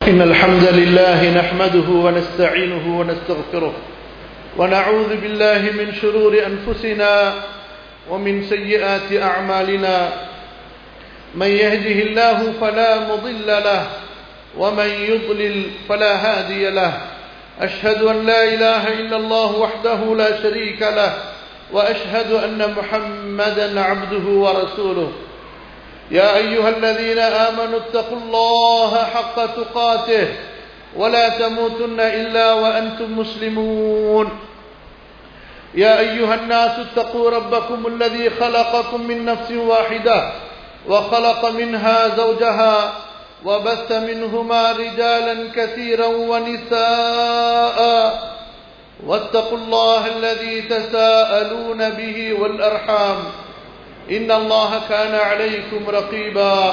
إن الحمد لله نحمده ونستعينه ونستغفره ونعوذ بالله من شرور أنفسنا ومن سيئات أعمالنا من يهده الله فلا مضل له ومن يضلل فلا هادي له أشهد أن لا إله إلا الله وحده لا شريك له وأشهد أن محمدا عبده ورسوله يا أيها الذين آمنوا اتقوا الله حق تقاته ولا تموتن إلا وأنتم مسلمون يا أيها الناس اتقوا ربكم الذي خلقكم من نفس واحدة وخلق منها زوجها وبث منهما رجالا كثيرا ونساء واتقوا الله الذي تساءلون به والأرحام إن الله كان عليكم رقيبا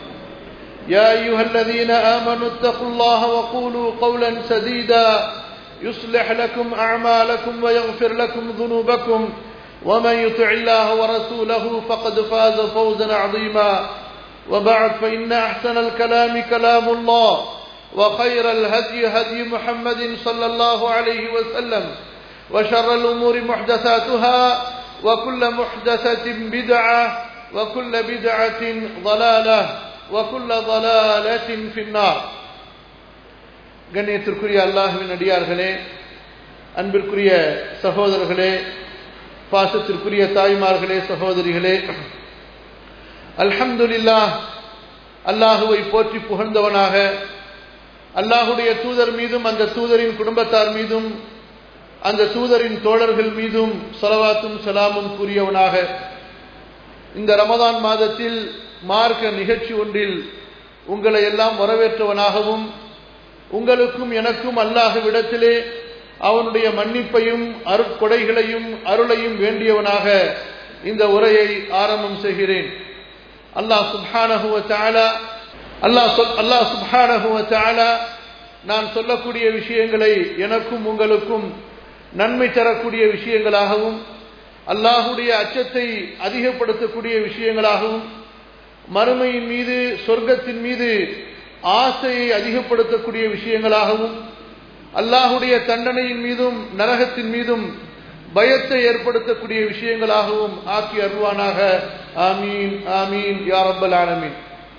يا أيها الذين آمنوا اتقوا الله وقولوا قولا سديدا يصلح لكم أعمالكم ويغفر لكم ذنوبكم ومن يطع الله ورسوله فقد فاز فوزا عظيما وبعد فإن أحسن الكلام كلام الله وخير الهدي هدي محمد صلى الله عليه وسلم وشر الأمور محدثاتها وكل محدثة بدعة وكل بدعة ضلالة وكل ضلالة في النار கண்ணியத்திற்குரிய அல்லாஹுவின் அடியார்களே அன்பிற்குரிய சகோதரர்களே பாசத்திற்குரிய தாய்மார்களே சகோதரிகளே அல்ஹம்துலில்லா அல்லாஹுவை போற்றி புகழ்ந்தவனாக அல்லாஹுடைய தூதர் மீதும் அந்த தூதரின் குடும்பத்தார் மீதும் அந்த தூதரின் தோழர்கள் மீதும் சொலவாத்தும் சலாமும் கூறியவனாக இந்த ரமதான் மாதத்தில் மார்க்க நிகழ்ச்சி ஒன்றில் உங்களை எல்லாம் வரவேற்றவனாகவும் உங்களுக்கும் எனக்கும் அல்லாஹுவிடத்திலே அவனுடைய மன்னிப்பையும் அருட்கொடைகளையும் அருளையும் வேண்டியவனாக இந்த உரையை ஆரம்பம் செய்கிறேன் அல்லாஹ் சுப்ஹானஹுவ தாலா அல்லாஹ் சொல் அல்லாஹ் சுப்ஹானஹுவ தாலா நான் சொல்லக்கூடிய விஷயங்களை எனக்கும் உங்களுக்கும் நன்மை தரக்கூடிய விஷயங்களாகவும் அல்லாஹுடைய அச்சத்தை அதிகப்படுத்தக்கூடிய விஷயங்களாகவும் மறுமையின் மீது சொர்க்கத்தின் மீது ஆசையை அதிகப்படுத்தக்கூடிய விஷயங்களாகவும் அல்லாஹுடைய தண்டனையின் மீதும் நரகத்தின் மீதும் பயத்தை ஏற்படுத்தக்கூடிய விஷயங்களாகவும் ஆக்கி அருவானாக ஆமீன் ஆமீன் யார் அப்பல் ஆலமீன்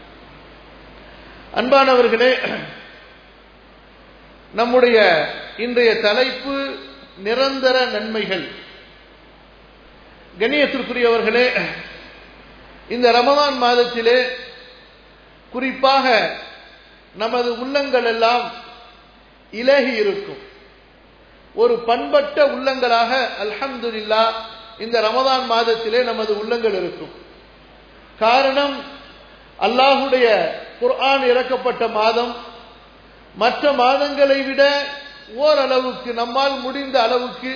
அன்பானவர்களே நம்முடைய இன்றைய தலைப்பு நிரந்தர நன்மைகள் கணியத்திற்குரியவர்களே இந்த ரமதான் மாதத்திலே குறிப்பாக நமது உள்ளங்கள் எல்லாம் இலகி இருக்கும் ஒரு பண்பட்ட உள்ளங்களாக அல்ஹம்துல்லா இந்த ரமதான் மாதத்திலே நமது உள்ளங்கள் இருக்கும் காரணம் அல்லாஹுடைய குர்ஆன் இறக்கப்பட்ட மாதம் மற்ற மாதங்களை விட ஓரளவுக்கு நம்மால் முடிந்த அளவுக்கு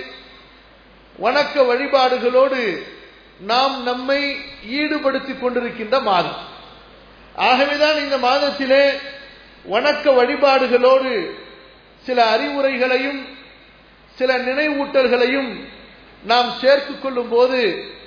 வணக்க வழிபாடுகளோடு நாம் நம்மை ஈடுபடுத்திக் கொண்டிருக்கின்ற மாதம் ஆகவேதான் இந்த மாதத்திலே வணக்க வழிபாடுகளோடு சில அறிவுரைகளையும் சில நினைவூட்டல்களையும் நாம் சேர்த்துக் கொள்ளும் போது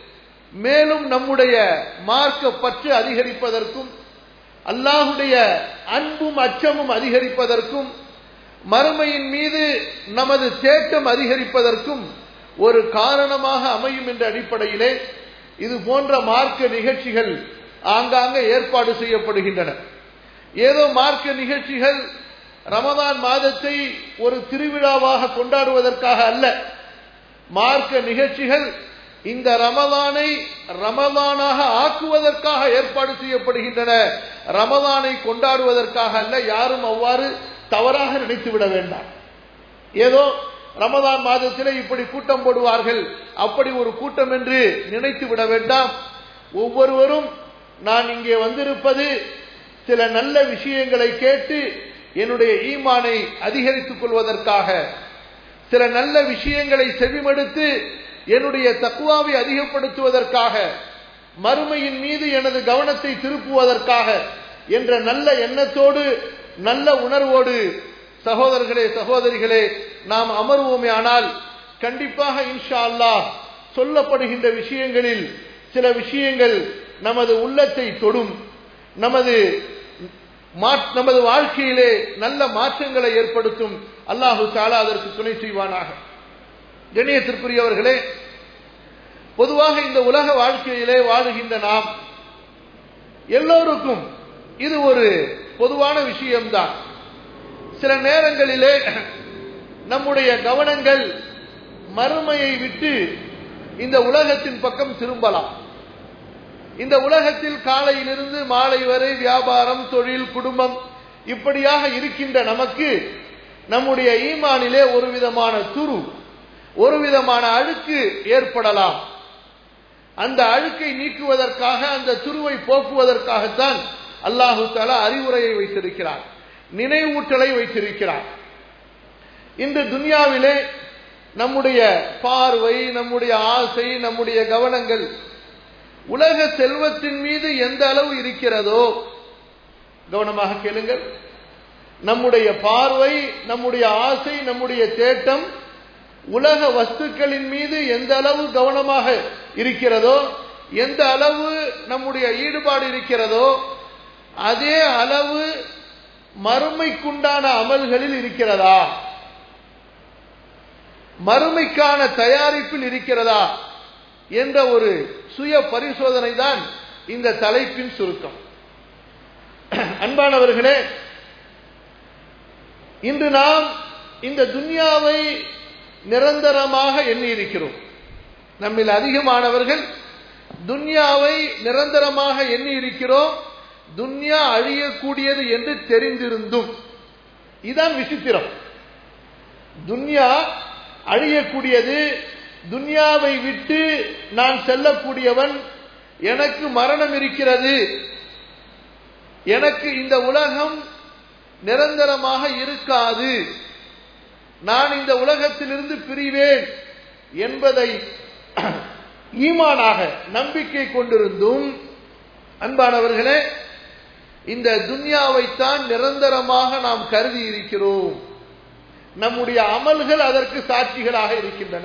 மேலும் நம்முடைய மார்க்க பற்று அதிகரிப்பதற்கும் அல்லாஹுடைய அன்பும் அச்சமும் அதிகரிப்பதற்கும் மறுமையின் மீது நமது தேட்டம் அதிகரிப்பதற்கும் ஒரு காரணமாக அமையும் என்ற அடிப்படையிலே இது போன்ற மார்க்க நிகழ்ச்சிகள் ஆங்காங்கே ஏற்பாடு செய்யப்படுகின்றன ஏதோ மார்க்க நிகழ்ச்சிகள் ரமதான் மாதத்தை ஒரு திருவிழாவாக கொண்டாடுவதற்காக அல்ல மார்க்க நிகழ்ச்சிகள் இந்த ரமதானை ரமதானாக ஆக்குவதற்காக ஏற்பாடு செய்யப்படுகின்றன ரமதானை கொண்டாடுவதற்காக அல்ல யாரும் அவ்வாறு தவறாக நினைத்து விட வேண்டாம் ஏதோ ரமதான் மாதத்திலே இப்படி கூட்டம் போடுவார்கள் அப்படி ஒரு கூட்டம் என்று நினைத்து விட வேண்டாம் ஒவ்வொருவரும் நான் இங்கே வந்திருப்பது சில நல்ல விஷயங்களை கேட்டு என்னுடைய ஈமானை அதிகரித்துக் கொள்வதற்காக சில நல்ல விஷயங்களை செவிமடுத்து என்னுடைய தக்குவாவை அதிகப்படுத்துவதற்காக மறுமையின் மீது எனது கவனத்தை திருப்புவதற்காக என்ற நல்ல எண்ணத்தோடு நல்ல உணர்வோடு சகோதரர்களே சகோதரிகளே நாம் அமர்வோமே ஆனால் கண்டிப்பாக இன்ஷா அல்லாஹ் சொல்லப்படுகின்ற விஷயங்களில் சில விஷயங்கள் நமது உள்ளத்தை தொடும் நமது நமது வாழ்க்கையிலே நல்ல மாற்றங்களை ஏற்படுத்தும் அல்லாஹு தாலா அதற்கு துணை செய்வானாக கணியத்திற்குரியவர்களே பொதுவாக இந்த உலக வாழ்க்கையிலே வாழுகின்ற நாம் எல்லோருக்கும் இது ஒரு பொதுவான விஷயம்தான் சில நேரங்களிலே நம்முடைய கவனங்கள் மறுமையை விட்டு இந்த உலகத்தின் பக்கம் திரும்பலாம் இந்த உலகத்தில் காலையிலிருந்து மாலை வரை வியாபாரம் தொழில் குடும்பம் இப்படியாக இருக்கின்ற நமக்கு நம்முடைய ஈமானிலே ஒரு விதமான துரு ஒரு விதமான அழுக்கு ஏற்படலாம் அந்த அழுக்கை நீக்குவதற்காக அந்த துருவை போக்குவதற்காகத்தான் அல்லாஹு தாலா அறிவுரையை வைத்திருக்கிறார் நினைவூட்டலை வைத்திருக்கிறார் இன்று துன்யாவிலே நம்முடைய பார்வை நம்முடைய ஆசை நம்முடைய கவனங்கள் உலக செல்வத்தின் மீது எந்த அளவு இருக்கிறதோ கவனமாக கேளுங்கள் நம்முடைய பார்வை நம்முடைய ஆசை நம்முடைய தேட்டம் உலக வஸ்துக்களின் மீது எந்த அளவு கவனமாக இருக்கிறதோ எந்த அளவு நம்முடைய ஈடுபாடு இருக்கிறதோ அதே அளவு மறுமைக்குண்டான அமல்களில் இருக்கிறதா மறுமைக்கான தயாரிப்பில் இருக்கிறதா என்ற ஒரு சுய பரிசோதனை தான் இந்த தலைப்பின் சுருக்கம் அன்பானவர்களே இன்று நாம் இந்த துன்யாவை நிரந்தரமாக எண்ணி இருக்கிறோம் நம்மில் அதிகமானவர்கள் துன்யாவை நிரந்தரமாக எண்ணி இருக்கிறோம் துன்யா அழியக்கூடியது என்று தெரிந்திருந்தும் இதுதான் விசித்திரம் துன்யா அழியக்கூடியது துன்யாவை விட்டு நான் செல்லக்கூடியவன் எனக்கு மரணம் இருக்கிறது எனக்கு இந்த உலகம் நிரந்தரமாக இருக்காது நான் இந்த உலகத்திலிருந்து பிரிவேன் என்பதை ஈமானாக நம்பிக்கை கொண்டிருந்தும் அன்பானவர்களே இந்த துன்யாவைத்தான் நிரந்தரமாக நாம் கருதி இருக்கிறோம் நம்முடைய அமல்கள் அதற்கு சாட்சிகளாக இருக்கின்றன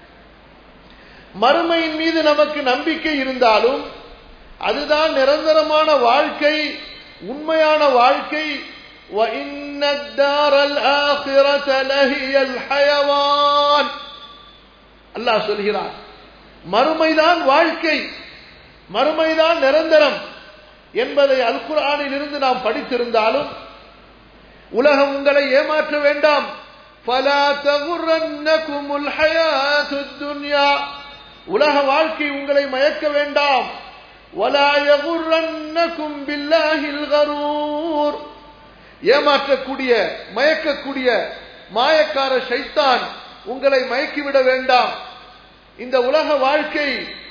மறுமையின் மீது நமக்கு நம்பிக்கை இருந்தாலும் அதுதான் நிரந்தரமான வாழ்க்கை உண்மையான வாழ்க்கை وَإِنَّ الدَّارَ الْآخِرَةَ لَهِيَ الْحَيَوَانِ அல்லாஹ் சொல்கிறார் மறுமைதான் வாழ்க்கை மறுமைதான் நிரந்தரம் என்பதை அல் குர்ஆனில் இருந்து நாம் படித்திருந்தாலும் உலகம் உங்களை ஏமாற்ற வேண்டாம் فَلَا تَغُرَّنَّكُمُ الْحَيَاةُ الدُّنْيَا உலக வாழ்க்கை உங்களை மயக்க வேண்டாம் وَلَا يَغُرَّنَّكُمْ بِاللَّهِ الْغَرُورُ ஏமாற்றக்கூடிய மயக்கக்கூடிய மாயக்கார சைத்தான் உங்களை மயக்கிவிட வேண்டாம் இந்த உலக வாழ்க்கை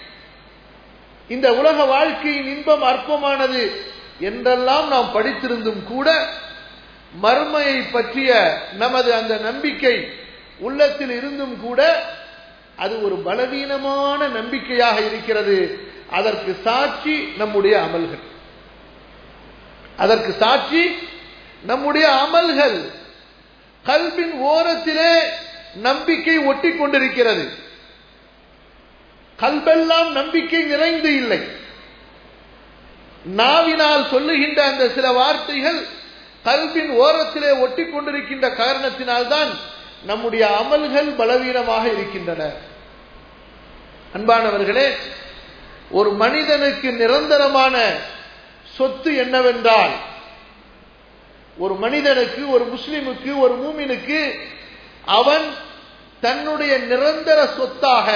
இந்த உலக வாழ்க்கையின் இன்பம் அற்பமானது என்றெல்லாம் நாம் படித்திருந்தும் கூட மர்மையை பற்றிய நமது அந்த நம்பிக்கை உள்ளத்தில் இருந்தும் கூட அது ஒரு பலவீனமான நம்பிக்கையாக இருக்கிறது அதற்கு சாட்சி நம்முடைய அமல்கள் அதற்கு சாட்சி நம்முடைய அமல்கள் கல்வின் ஓரத்திலே நம்பிக்கை ஒட்டி கொண்டிருக்கிறது கல்வெல்லாம் நம்பிக்கை நிறைந்து இல்லை நாவினால் சொல்லுகின்ற அந்த சில வார்த்தைகள் கல்வின் ஓரத்திலே ஒட்டி கொண்டிருக்கின்ற காரணத்தினால்தான் நம்முடைய அமல்கள் பலவீனமாக இருக்கின்றன அன்பானவர்களே ஒரு மனிதனுக்கு நிரந்தரமான சொத்து என்னவென்றால் ஒரு மனிதனுக்கு ஒரு முஸ்லிமுக்கு ஒரு மூமினுக்கு அவன் தன்னுடைய நிரந்தர சொத்தாக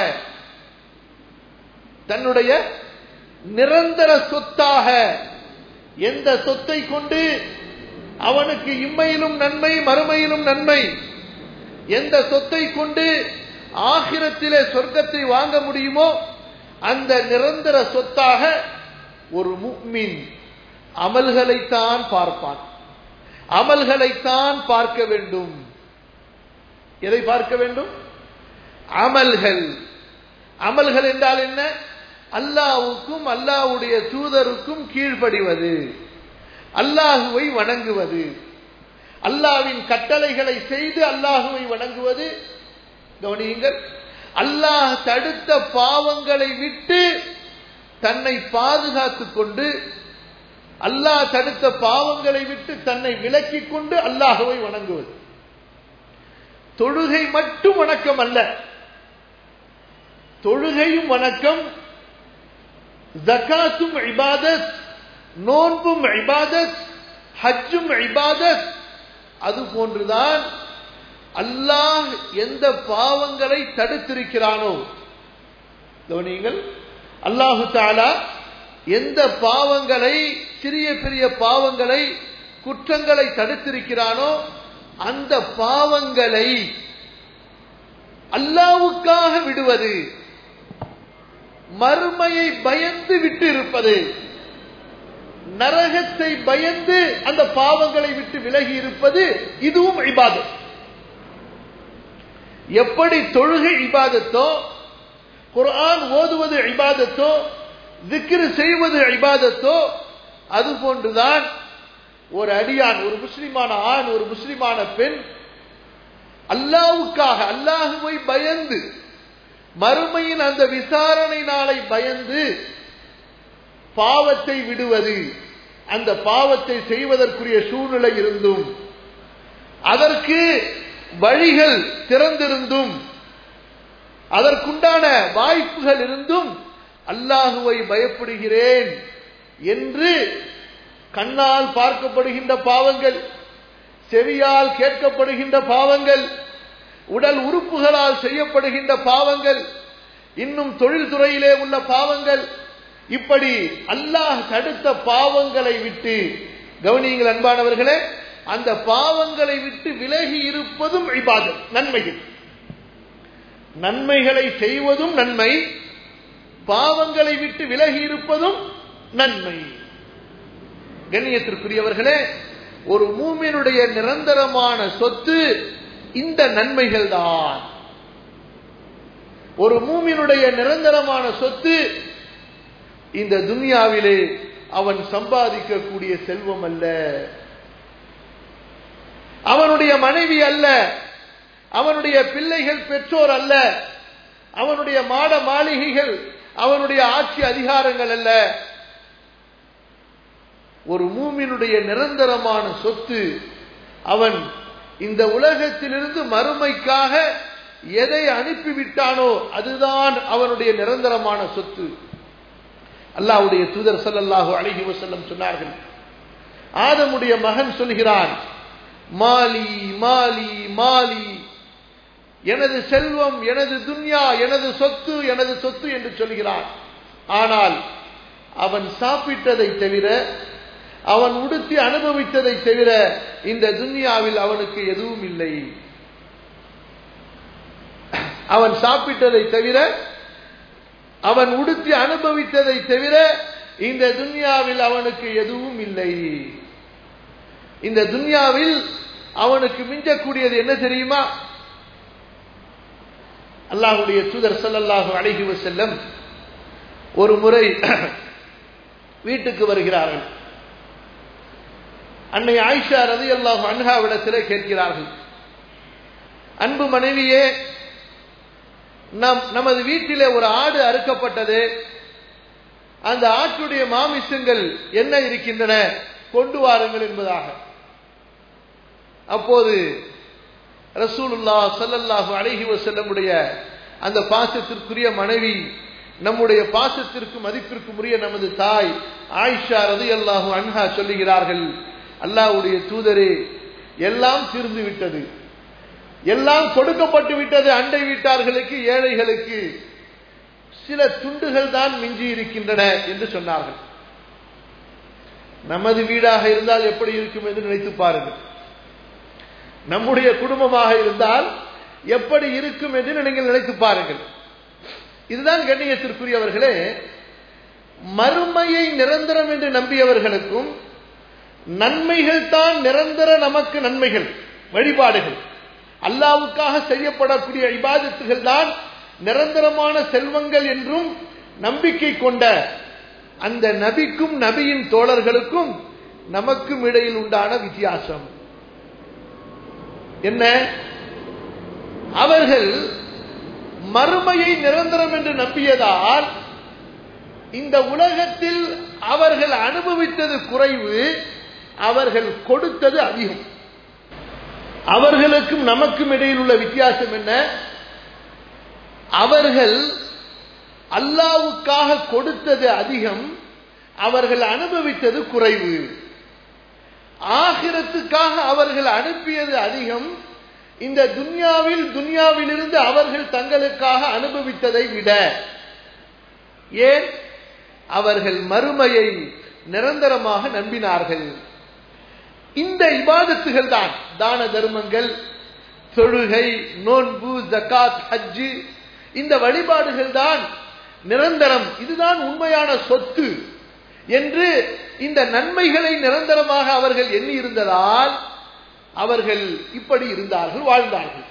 தன்னுடைய நிரந்தர சொத்தாக எந்த சொத்தை கொண்டு அவனுக்கு இம்மையிலும் நன்மை மறுமையிலும் நன்மை எந்த சொத்தை கொண்டு ஆகிரத்திலே சொர்க்கத்தை வாங்க முடியுமோ அந்த நிரந்தர சொத்தாக ஒரு முக்மின் அமல்களைத்தான் பார்ப்பான் அமல்களைத்தான் பார்க்க வேண்டும் எதை பார்க்க வேண்டும் அமல்கள் அமல்கள் என்றால் என்ன அல்லாவுக்கும் அல்லாவுடைய தூதருக்கும் கீழ்ப்படிவது அல்லாஹுவை வணங்குவது அல்லாவின் கட்டளைகளை செய்து அல்லாஹுவை வணங்குவது கவனியுங்கள் அல்லாஹ் தடுத்த பாவங்களை விட்டு தன்னை பாதுகாத்துக் கொண்டு அல்லாஹ் தடுத்த பாவங்களை விட்டு தன்னை விலக்கிக் கொண்டு அல்லாஹுவை வணங்குவது தொழுகை மட்டும் வணக்கம் அல்ல தொழுகையும் வணக்கம் ஜக்காத்தும் இபாதத் நோன்பும் இபாதத் ஹஜ்ஜும் இபாதத் அது போன்றுதான் அல்லாஹ் எந்த பாவங்களை தடுத்திருக்கிறானோ கவனியுங்கள் அல்லாஹு தாலா எந்த பாவங்களை சிறிய பெரிய பாவங்களை குற்றங்களை தடுத்திருக்கிறானோ அந்த பாவங்களை அல்லாவுக்காக விடுவது மறுமையை பயந்து விட்டு இருப்பது நரகத்தை பயந்து அந்த பாவங்களை விட்டு விலகி இருப்பது இதுவும் இபாதத் எப்படி தொழுகை இபாதத்தோ குர்ஆன் ஓதுவது இபாதத்தோ திக்ரு செய்வது இபாதத்தோ அது போன்றுதான் ஒரு அடியான் ஒரு முஸ்லிமான ஆண் ஒரு முஸ்லிமான பெண் அல்லாவுக்காக அல்லாஹுவை பயந்து மறுமையின் அந்த விசாரணை நாளை பயந்து பாவத்தை விடுவது அந்த பாவத்தை செய்வதற்குரிய சூழ்நிலை இருந்தும் அதற்கு வழிகள் திறந்திருந்தும் அதற்குண்டான வாய்ப்புகள் இருந்தும் அல்லாஹுவை பயப்படுகிறேன் என்று கண்ணால் பார்க்கப்படுகின்ற பாவங்கள் செவியால் கேட்கப்படுகின்ற பாவங்கள் உடல் உறுப்புகளால் செய்யப்படுகின்ற பாவங்கள் இன்னும் தொழில்துறையிலே உள்ள பாவங்கள் இப்படி அல்லாஹ் தடுத்த பாவங்களை விட்டு கவனியுங்கள் அன்பானவர்களே அந்த பாவங்களை விட்டு விலகி இருப்பதும் இபாதம் நன்மைகள் நன்மைகளை செய்வதும் நன்மை பாவங்களை விட்டு விலகி இருப்பதும் நன்மை கண்ணியத்திற்குரியவர்களே ஒரு மூமியனுடைய நிரந்தரமான சொத்து இந்த நன்மைகள் தான் ஒரு மூமியனுடைய நிரந்தரமான சொத்து இந்த துனியாவிலே அவன் சம்பாதிக்கக்கூடிய செல்வம் அல்ல அவனுடைய மனைவி அல்ல அவனுடைய பிள்ளைகள் பெற்றோர் அல்ல அவனுடைய மாட மாளிகைகள் அவனுடைய ஆட்சி அதிகாரங்கள் அல்ல ஒரு மூமினுடைய நிரந்தரமான சொத்து அவன் இந்த உலகத்திலிருந்து மறுமைக்காக எதை அனுப்பிவிட்டானோ அதுதான் அவனுடைய நிரந்தரமான சொத்து அல்லாவுடைய தூதர் சல்லல்லாஹு அழகி வசல்லம் சொன்னார்கள் ஆதமுடைய மகன் சொல்கிறான் மாலி மாலி மாலி எனது செல்வம் எனது துன்யா எனது சொத்து எனது சொத்து என்று சொல்கிறான் ஆனால் அவன் சாப்பிட்டதை தவிர அவன் உடுத்தி அனுபவித்ததை தவிர இந்த துன்யாவில் அவனுக்கு எதுவும் இல்லை அவன் சாப்பிட்டதை தவிர அவன் உடுத்தி அனுபவித்ததை தவிர இந்த துன்யாவில் அவனுக்கு எதுவும் இல்லை இந்த துன்யாவில் அவனுக்கு மிஞ்சக்கூடியது என்ன தெரியுமா அல்லாஹுடைய தூதர் சல்லல்லாஹு அழகி செல்லம் ஒரு முறை வீட்டுக்கு வருகிறார்கள் அன்னை ஆயிஷா ரதி அல்லாஹு அன்ஹாவிடத்திலே கேட்கிறார்கள் அன்பு மனைவியே நம் நமது வீட்டிலே ஒரு ஆடு அறுக்கப்பட்டது அந்த ஆட்டுடைய மாமிசங்கள் என்ன இருக்கின்றன கொண்டு வாருங்கள் என்பதாக அப்போது ரசூலுல்லா சல்லல்லாஹு அழகி வசல்லமுடைய அந்த பாசத்திற்குரிய மனைவி நம்முடைய பாசத்திற்கு மதிப்பிற்கு உரிய நமது தாய் ஆயிஷா ரதி அல்லாஹு அன்ஹா சொல்லுகிறார்கள் அல்லாஹுடைய தூதரே எல்லாம் தீர்ந்து விட்டது எல்லாம் கொடுக்கப்பட்டு விட்டது அண்டை வீட்டார்களுக்கு ஏழைகளுக்கு சில துண்டுகள் தான் மிஞ்சி இருக்கின்றன என்று சொன்னார்கள் நமது வீடாக இருந்தால் எப்படி இருக்கும் என்று நினைத்து பாருங்கள் நம்முடைய குடும்பமாக இருந்தால் எப்படி இருக்கும் என்று நீங்கள் நினைத்து பாருங்கள் இதுதான் கண்ணியத்திற்குரியவர்களே மறுமையை நிரந்தரம் என்று நம்பியவர்களுக்கும் நன்மைகள் தான் நிரந்தர நமக்கு நன்மைகள் வழிபாடுகள் அல்லாவுக்காக செய்யப்படக்கூடிய இபாதத்துகள் தான் நிரந்தரமான செல்வங்கள் என்றும் நம்பிக்கை கொண்ட அந்த நபிக்கும் நபியின் தோழர்களுக்கும் நமக்கும் இடையில் உண்டான வித்தியாசம் என்ன அவர்கள் மறுமையை நிரந்தரம் என்று நம்பியதால் இந்த உலகத்தில் அவர்கள் அனுபவித்தது குறைவு அவர்கள் கொடுத்தது அதிகம் அவர்களுக்கும் நமக்கும் இடையில் உள்ள வித்தியாசம் என்ன அவர்கள் அல்லாவுக்காக கொடுத்தது அதிகம் அவர்கள் அனுபவித்தது குறைவு ஆகிரத்துக்காக அவர்கள் அனுப்பியது அதிகம் இந்த துன்யாவில் துன்யாவிலிருந்து அவர்கள் தங்களுக்காக அனுபவித்ததை விட ஏன் அவர்கள் மறுமையை நிரந்தரமாக நம்பினார்கள் இந்த இபாதத்துகள் தான் தான தர்மங்கள் தொழுகை நோன்பு ஜக்காத் ஹஜ்ஜு இந்த வழிபாடுகள் தான் நிரந்தரம் இதுதான் உண்மையான சொத்து என்று இந்த நன்மைகளை நிரந்தரமாக அவர்கள் எண்ணி இருந்ததால் அவர்கள் இப்படி இருந்தார்கள் வாழ்ந்தார்கள்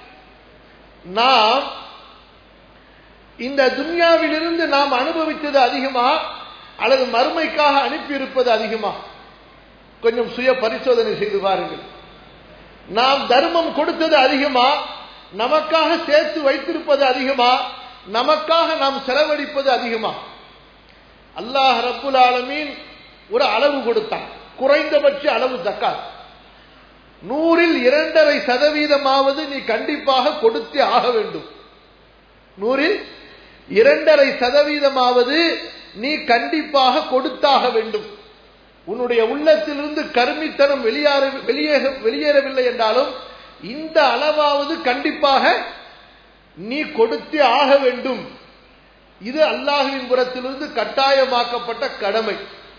நாம் இந்த துன்யாவிலிருந்து நாம் அனுபவித்தது அதிகமா அல்லது மறுமைக்காக அனுப்பியிருப்பது அதிகமா கொஞ்சம் சுய பரிசோதனை செய்து பாருங்கள் நாம் தர்மம் கொடுத்தது அதிகமா நமக்காக சேர்த்து வைத்திருப்பது அதிகமா நமக்காக நாம் செலவழிப்பது அதிகமா அல்லாஹ் ரப்புல் ஆலமீன் ஒரு அளவு கொடுத்தான் குறைந்தபட்ச அளவு ஜக்காத் நூறில் இரண்டரை சதவீதமாவது நீ கண்டிப்பாக கொடுத்தே ஆக வேண்டும் நூறில் இரண்டரை சதவீதமாவது நீ கண்டிப்பாக கொடுத்தாக வேண்டும் உன்னுடைய உள்ளத்திலிருந்து கருமித்தனம் வெளியேற வெளியேற வெளியேறவில்லை என்றாலும் இந்த அளவாவது கண்டிப்பாக நீ கொடுத்தே ஆக வேண்டும் இது அல்லாஹுவின் புறத்திலிருந்து கட்டாயமாக்கப்பட்ட கடமை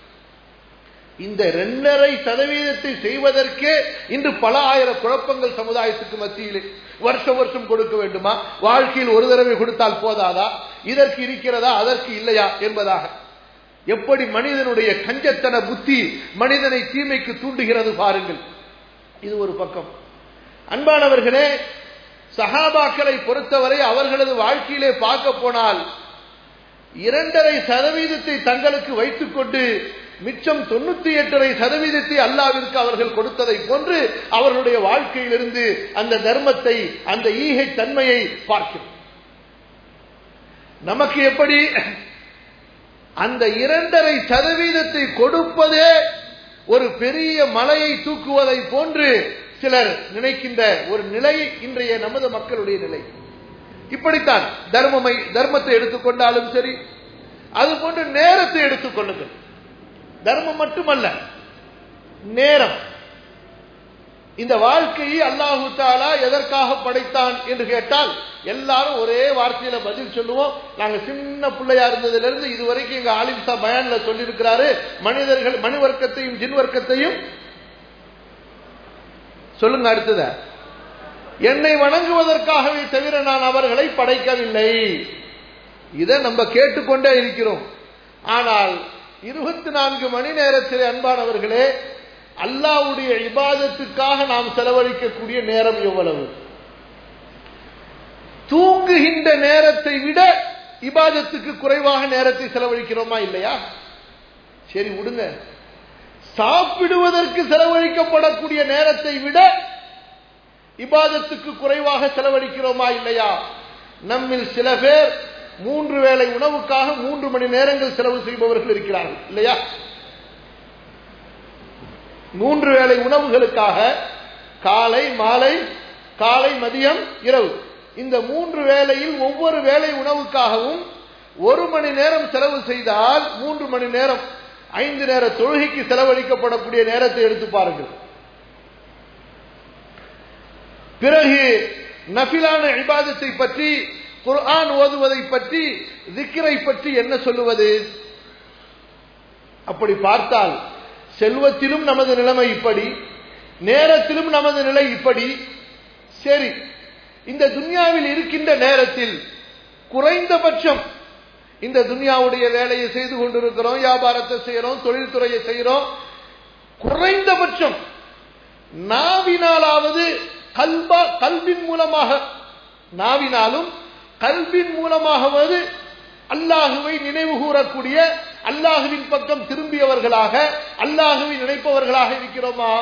இந்த இரண்டரை சதவீதத்தை செய்வதற்கே இன்று பல ஆயிரம் குழப்பங்கள் சமுதாயத்துக்கு மத்தியிலே வருஷம் வருஷம் கொடுக்க வேண்டுமா வாழ்க்கையில் ஒரு தடவை கொடுத்தால் போதாதா இதற்கு இருக்கிறதா அதற்கு இல்லையா என்பதாக எப்படி மனிதனுடைய கஞ்சத்தன புத்தி மனிதனை தீமைக்கு தூண்டுகிறது பாருங்கள் இது ஒரு பக்கம் அன்பானவர்களே சகாபாக்களை பொறுத்தவரை அவர்களது வாழ்க்கையிலே பார்க்க போனால் இரண்டரை சதவீதத்தை தங்களுக்கு வைத்துக் கொண்டு மிச்சம் தொண்ணூத்தி எட்டரை சதவீதத்தை அல்லாவிற்கு அவர்கள் கொடுத்ததை போன்று அவர்களுடைய வாழ்க்கையிலிருந்து அந்த தர்மத்தை அந்த ஈகை தன்மையை பார்க்கிறோம் நமக்கு எப்படி அந்த இரண்டரை சதவீதத்தை கொடுப்பதே ஒரு பெரிய மலையை தூக்குவதை போன்று சிலர் நினைக்கின்ற ஒரு நிலை இன்றைய நமது மக்களுடைய நிலை இப்படித்தான் தர்மமை தர்மத்தை எடுத்துக்கொண்டாலும் சரி அது போன்று நேரத்தை எடுத்துக்கொள்ளுங்கள் தர்மம் மட்டுமல்ல நேரம் இந்த வாழ்க்கையை அல்லாஹு தாலா எதற்காக படைத்தான் என்று கேட்டால் எல்லாரும் ஒரே வார்த்தையில பதில் சொல்லுவோம் நாங்க சின்ன பிள்ளையா இருந்ததுல இருந்து இதுவரைக்கும் எங்க ஆலிம்சா பயான்ல சொல்லியிருக்கிறாரு மனிதர்கள் மணி வர்க்கத்தையும் ஜின் வர்க்கத்தையும் சொல்லுங்க அடுத்தத என்னை வணங்குவதற்காகவே தவிர நான் அவர்களை படைக்கவில்லை இதை நம்ம கேட்டுக்கொண்டே இருக்கிறோம் ஆனால் இருபத்தி நான்கு மணி நேரத்தில் அன்பானவர்களே அல்லாவுடைய இபாதத்துக்காக நாம் செலவழிக்கக்கூடிய நேரம் எவ்வளவு தூங்குகின்ற நேரத்தை விட இபாதத்துக்கு குறைவாக நேரத்தை செலவழிக்கிறோமா இல்லையா சரி விடுங்க சாப்பிடுவதற்கு செலவழிக்கப்படக்கூடிய நேரத்தை விட இபாதத்துக்கு குறைவாக செலவழிக்கிறோமா இல்லையா நம்மில் சில பேர் மூன்று வேளை உணவுக்காக மூன்று மணி நேரங்கள் செலவு செய்பவர்கள் இருக்கிறார்கள் இல்லையா மூன்று வேளை உணவுகளுக்காக காலை மாலை காலை மதியம் இரவு இந்த மூன்று வேளையில் ஒவ்வொரு வேளை உணவுக்காகவும் ஒரு மணி நேரம் செலவு செய்தால் மூன்று மணி நேரம் ஐந்து நேர தொழுகைக்கு செலவழிக்கப்படக்கூடிய நேரத்தை எடுத்து பாருங்கள் பிறகு நபிலான இபாதத்தை பற்றி குர்ஆன் ஓதுவதை பற்றி திக்கரை பற்றி என்ன சொல்லுவது அப்படி பார்த்தால் செல்வத்திலும் நமது நிலைமை இப்படி நேரத்திலும் நமது நிலை இப்படி சரி இந்த துன்யாவில் இருக்கின்ற நேரத்தில் குறைந்தபட்சம் இந்த துன்யாவுடைய வேலையை செய்து கொண்டிருக்கிறோம் வியாபாரத்தை செய்யறோம் தொழில்துறையை செய்யறோம் குறைந்தபட்சம் நாவினாலாவது கல்பா கல்வின் மூலமாக நாவினாலும் கல்வின் மூலமாகவது அல்லாஹுவை நினைவு கூறக்கூடிய அல்லாஹுவின் பக்கம் திரும்பியவர்களாக அல்லாஹுவை நினைப்பவர்களாக இருக்கிறோமா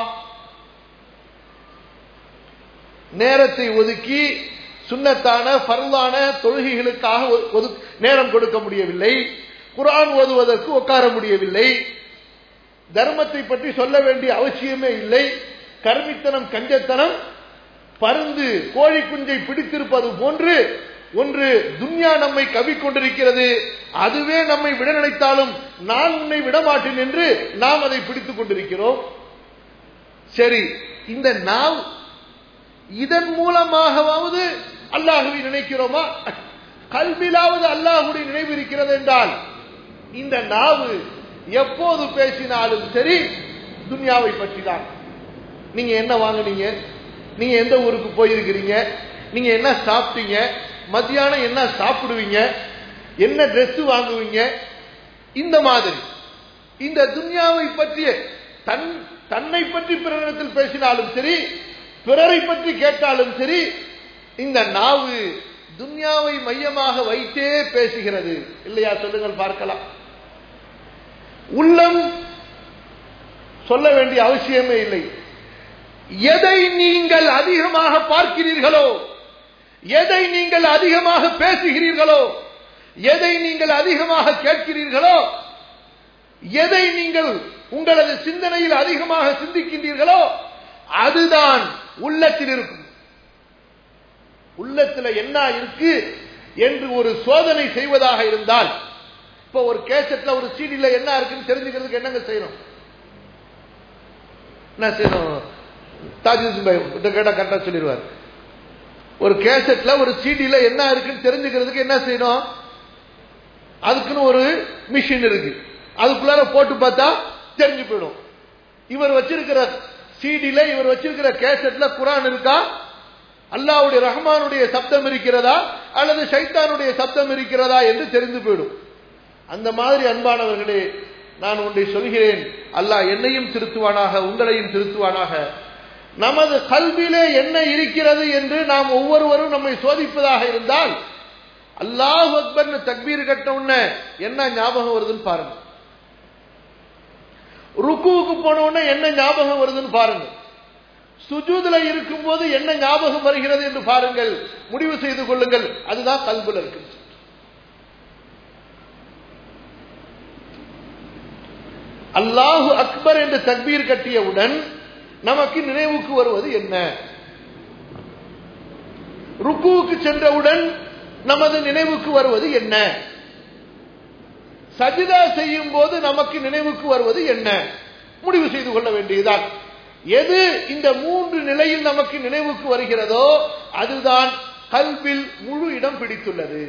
நேரத்தை ஒதுக்கி சுண்ணத்தான பருவான தொழுகைகளுக்காக நேரம் கொடுக்க முடியவில்லை குரான் ஓதுவதற்கு உட்கார முடியவில்லை தர்மத்தை பற்றி சொல்ல வேண்டிய அவசியமே இல்லை கர்மித்தனம் கஞ்சத்தனம் பருந்து கோழி குஞ்சை பிடித்திருப்பது போன்று ஒன்று துன்யா நம்மை கவிக்கொண்டிருக்கிறது அதுவே நம்மை விட நினைத்தாலும் நான் உன்னை விடமாட்டேன் என்று நாம் அதை பிடித்துக் கொண்டிருக்கிறோம் சரி இந்த நாம் இதன் மூலமாகவாவது அல்லாஹுவை நினைக்கிறோமா கல்விலாவது அல்லாஹுடைய நினைவு இருக்கிறது என்றால் இந்த நாவு எப்போது பேசினாலும் சரி துன்யாவை பற்றி தான் நீங்க என்ன வாங்குனீங்க நீங்க எந்த ஊருக்கு போயிருக்கிறீங்க நீங்க என்ன சாப்பிட்டீங்க மத்தியானம் என்ன சாப்பிடுவீங்க என்ன ட்ரெஸ் வாங்குவீங்க இந்த மாதிரி இந்த துன்யாவை பற்றிய தன் தன்னை பற்றி பிறரிடத்தில் பேசினாலும் சரி பிறரை பற்றி கேட்டாலும் சரி இந்த நாவு துன்யாவை மையமாக வைத்தே பேசுகிறது இல்லையா சொல்லுங்கள் பார்க்கலாம் உள்ளம் சொல்ல வேண்டிய அவசியமே இல்லை எதை நீங்கள் அதிகமாக பார்க்கிறீர்களோ எதை நீங்கள் அதிகமாக பேசுகிறீர்களோ எதை நீங்கள் அதிகமாக கேட்கிறீர்களோ எதை நீங்கள் உங்களது சிந்தனையில் அதிகமாக சிந்திக்கின்றீர்களோ அதுதான் உள்ளத்தில் இருக்கும் உள்ளத்தில் என்ன இருக்கு என்று ஒரு சோதனை செய்வதாக இருந்தால் இப்ப ஒரு கேசட்ல ஒரு சீடில என்ன இருக்குன்னு தெரிஞ்சுக்கிறதுக்கு என்னங்க செய்யணும் என்ன செய்யணும் தாஜுதீன் பாய் கேட்டா கரெக்டா சொல்லிடுவார் ஒரு கேசட்ல ஒரு சீடில என்ன இருக்குன்னு தெரிஞ்சுக்கிறதுக்கு என்ன செய்யணும் அதுக்குன்னு ஒரு மிஷின் இருக்கு அதுக்குள்ளார போட்டு பார்த்தா தெரிஞ்சு போயிடும் இவர் வச்சிருக்கிற சீடில இவர் வச்சிருக்கிற கேசட்ல குரான் இருக்கா அல்லாவுடைய ரஹ்மானுடைய சப்தம் இருக்கிறதா அல்லது சைத்தானுடைய சப்தம் இருக்கிறதா என்று தெரிந்து போயிடும் அந்த மாதிரி அன்பானவர்களே நான் ஒன்றை சொல்கிறேன் அல்லாஹ் என்னையும் திருத்துவானாக உங்களையும் திருத்துவானாக நமது கல்வியிலே என்ன இருக்கிறது என்று நாம் ஒவ்வொருவரும் நம்மை சோதிப்பதாக இருந்தால் அல்லாஹ் அக்பர் தக்பீர் கட்ட உடனே என்ன ஞாபகம் வருதுன்னு பாருங்க ருக்குவுக்கு போன உடனே என்ன ஞாபகம் வருதுன்னு பாருங்க சுஜூதுல இருக்கும் போது என்ன ஞாபகம் வருகிறது என்று பாருங்கள் முடிவு செய்து கொள்ளுங்கள் அதுதான் கல்புல இருக்கு அல்லாஹு அக்பர் என்று தக்பீர் கட்டியவுடன் நமக்கு நினைவுக்கு வருவது என்ன ருக்குவுக்கு சென்றவுடன் நமது நினைவுக்கு வருவது என்ன சஜிதா செய்யும் போது நமக்கு நினைவுக்கு வருவது என்ன முடிவு செய்து கொள்ள வேண்டியதுதான் எது இந்த மூன்று நிலையில் நமக்கு நினைவுக்கு வருகிறதோ அதுதான் கல்வில் முழு இடம் பிடித்துள்ளது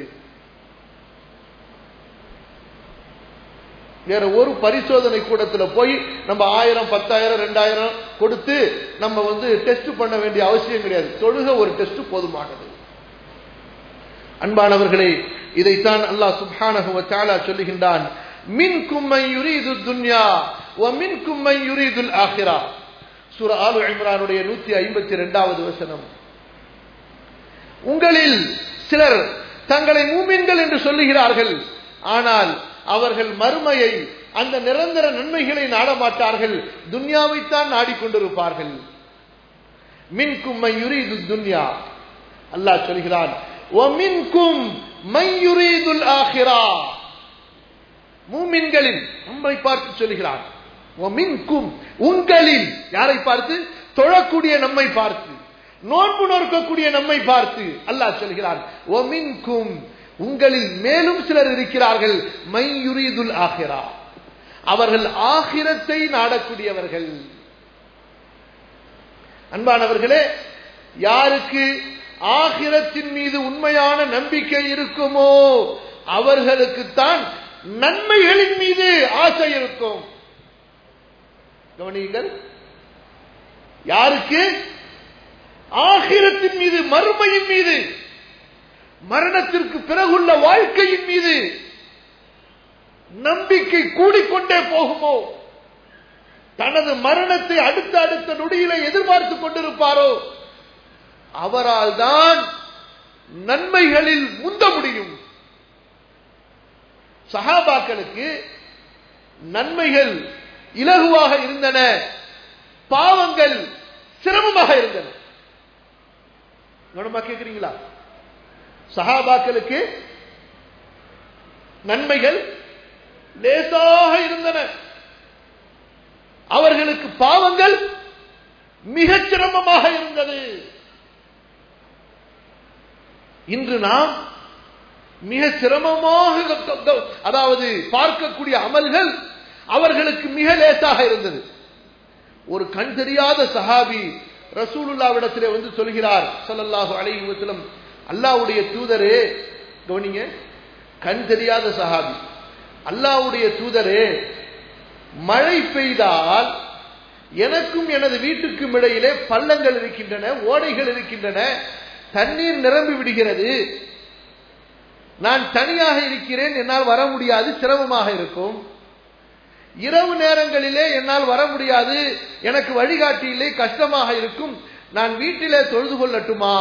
வேற ஒரு பரிசோதனை கூடத்துல போய் நம்ம ஆயிரம் பத்தாயிரம் ரெண்டாயிரம் கொடுத்து நம்ம வந்து டெஸ்ட் பண்ண வேண்டிய அவசியம் கிடையாது தொழுக ஒரு டெஸ்ட் போதுமானது அன்பானவர்களே இதைத்தான் அல்லாஹ் சுப்ஹானஹு வ தஆலா சொல்லுகின்றான் மின்கும் மன் யுரீது துன்யா வ மின்கும் மன் யுரீதுல் ஆখিরা சூரா ஆலு இம்ரானுடைய 152வது வசனம் உங்களில் சிலர் தங்களை மூமின்கள் என்று சொல்லுகிறார்கள் ஆனால் அவர்கள் மறுமையை அந்த நிரந்தர நன்மைகளை நாடமாட்டார்கள் துன்யாவைத்தான் நாடிக்கொண்டிருப்பார்கள் மின்கும் மையுரீது துன்யா அல்லாஹ் சொல்கிறான் ஒமின்கும் மையுரீதுல் ஆஹிரா மூமின்களில் நம்மை பார்த்து சொல்கிறான் ஒமின்கும் உங்களில் யாரை பார்த்து தொழக்கூடிய நம்மை பார்த்து நோன்பு நோக்கக்கூடிய நம்மை பார்த்து அல்லாஹ் சொல்கிறான் ஒமின்கும் உங்களில் மேலும் சிலர் இருக்கிறார்கள் மையுரீதுல் ஆஹிரா அவர்கள் ஆகிரத்தை நாடக்கூடியவர்கள் அன்பானவர்களே யாருக்கு ஆகிரத்தின் மீது உண்மையான நம்பிக்கை இருக்குமோ அவர்களுக்குத்தான் நன்மைகளின் மீது ஆசை இருக்கும் கவனியுங்கள் யாருக்கு ஆகிரத்தின் மீது மறுமையின் மீது மரணத்திற்கு பிறகுள்ள வாழ்க்கையின் மீது நம்பிக்கை கூடிக்கொண்டே போகுமோ தனது மரணத்தை அடுத்த அடுத்த நொடியில எதிர்பார்த்து கொண்டிருப்பாரோ அவரால் தான் நன்மைகளில் முந்த முடியும் சகாபாக்களுக்கு நன்மைகள் இலகுவாக இருந்தன பாவங்கள் சிரமமாக இருந்தன கவனமா கேட்கிறீங்களா சஹாபாக்களுக்கு நன்மைகள் லேசாக இருந்தன அவர்களுக்கு பாவங்கள் மிகச் சிரமமாக இருந்தது இன்று நாம் மிக சிரமமாக அதாவது பார்க்கக்கூடிய அமல்கள் அவர்களுக்கு மிக லேசாக இருந்தது ஒரு கண் தெரியாத சஹாபி ரசூலுல்லாவிடத்திலே வந்து சொல்கிறார் ஸல்லல்லாஹு அலைஹி வஸல்லம் அல்லாஹ்வுடைய தூதரே கவனிங்க கண் தெரியாத சஹாபி அல்லாஹ்வுடைய தூதரே மழை பெய்தால் எனக்கும் எனது வீட்டுக்கும் இடையிலே பள்ளங்கள் இருக்கின்றன ஓடைகள் இருக்கின்றன தண்ணீர் நிரம்பி விடுகிறது நான் தனியாக இருக்கிறேன் என்னால் வர முடியாது சிரமமாக இருக்கும் இரவு நேரங்களிலே என்னால் வர முடியாது எனக்கு வழிகாட்டியிலே கஷ்டமாக இருக்கும் நான் வீட்டிலே தொழுது கொள்ளட்டுமா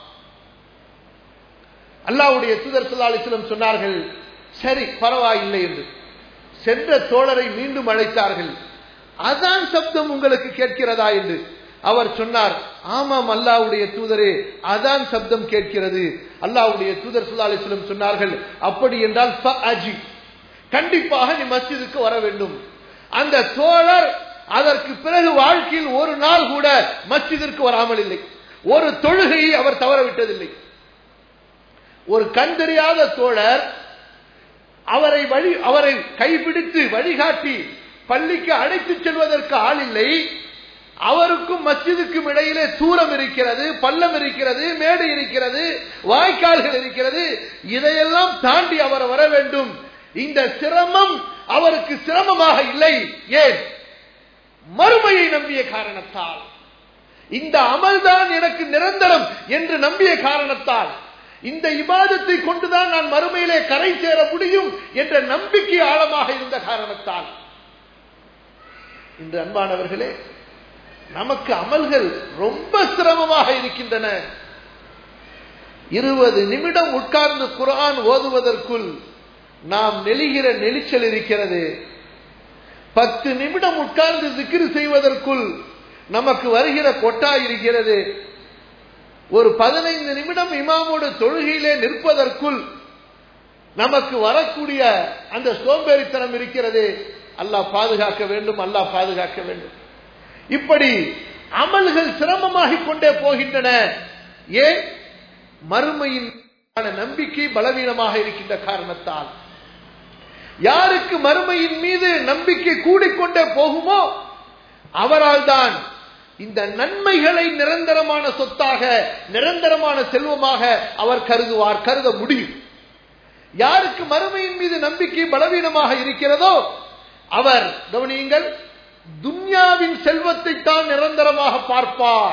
அல்லாவுடைய தூதர் சொல்லாலிசிலம் சொன்னார்கள் சரி பரவாயில்லை என்று சென்ற தோழரை மீண்டும் அழைத்தார்கள் அதான் சப்தம் உங்களுக்கு கேட்கிறதா என்று அவர் சொன்னார் ஆமாம் அல்லாவுடைய தூதரே அதான் சப்தம் கேட்கிறது அல்லாவுடைய தூதர் சுல்லாலிஸ்லம் சொன்னார்கள் அப்படி என்றால் அஜி கண்டிப்பாக நீ மஸ்ஜிதுக்கு வர வேண்டும் அந்த தோழர் அதற்கு பிறகு வாழ்க்கையில் ஒரு நாள் கூட மஸ்ஜிதிற்கு வராமல் இல்லை ஒரு தொழுகையை அவர் தவறவிட்டதில்லை ஒரு கண் தெரியாத தோழர் அவரை வழி அவரை கைப்பிடித்து வழிகாட்டி பள்ளிக்கு அழைத்துச் செல்வதற்கு ஆள் இல்லை அவருக்கும் மஸ்ஜிதுக்கும் இடையிலே தூரம் இருக்கிறது பள்ளம் இருக்கிறது மேடு இருக்கிறது வாய்க்கால்கள் இருக்கிறது இதையெல்லாம் தாண்டி அவர் வர வேண்டும் இந்த சிரமம் அவருக்கு சிரமமாக இல்லை ஏன் மறுமையை நம்பிய காரணத்தால் இந்த அமல்தான் எனக்கு நிரந்தரம் என்று நம்பிய காரணத்தால் இந்த இபாதத்தை கொண்டுதான் நான் மறுமையிலே கரை சேர முடியும் என்ற நம்பிக்கை ஆழமாக இருந்த காரணத்தால் இன்று அன்பானவர்களே நமக்கு அமல்கள் ரொம்ப சிரமமாக இருக்கின்றன இருபது நிமிடம் உட்கார்ந்து குரான் ஓதுவதற்குள் நாம் நெளிகிற நெளிச்சல் இருக்கிறது பத்து நிமிடம் உட்கார்ந்து சிக்கிரு செய்வதற்குள் நமக்கு வருகிற கொட்டா இருக்கிறது ஒரு பதினைந்து நிமிடம் இமாமோடு தொழுகையிலே நிற்பதற்குள் நமக்கு வரக்கூடிய அந்த சோம்பேறித்தனம் இருக்கிறது அல்லாஹ் பாதுகாக்க வேண்டும் அல்லாஹ் பாதுகாக்க வேண்டும் இப்படி அமல்கள் சிரமமாகிக் கொண்டே போகின்றன ஏன் மறுமையின் நம்பிக்கை பலவீனமாக இருக்கின்ற காரணத்தால் யாருக்கு மறுமையின் மீது நம்பிக்கை கூடிக்கொண்டே போகுமோ அவரால் தான் இந்த நன்மைகளை நிரந்தரமான சொத்தாக நிரந்தரமான செல்வமாக அவர் கருதுவார் கருத முடியும் யாருக்கு மறுமையின் மீது நம்பிக்கை பலவீனமாக இருக்கிறதோ அவர் கவனியுங்கள் துன்யாவின் செல்வத்தை தான் நிரந்தரமாக பார்ப்பார்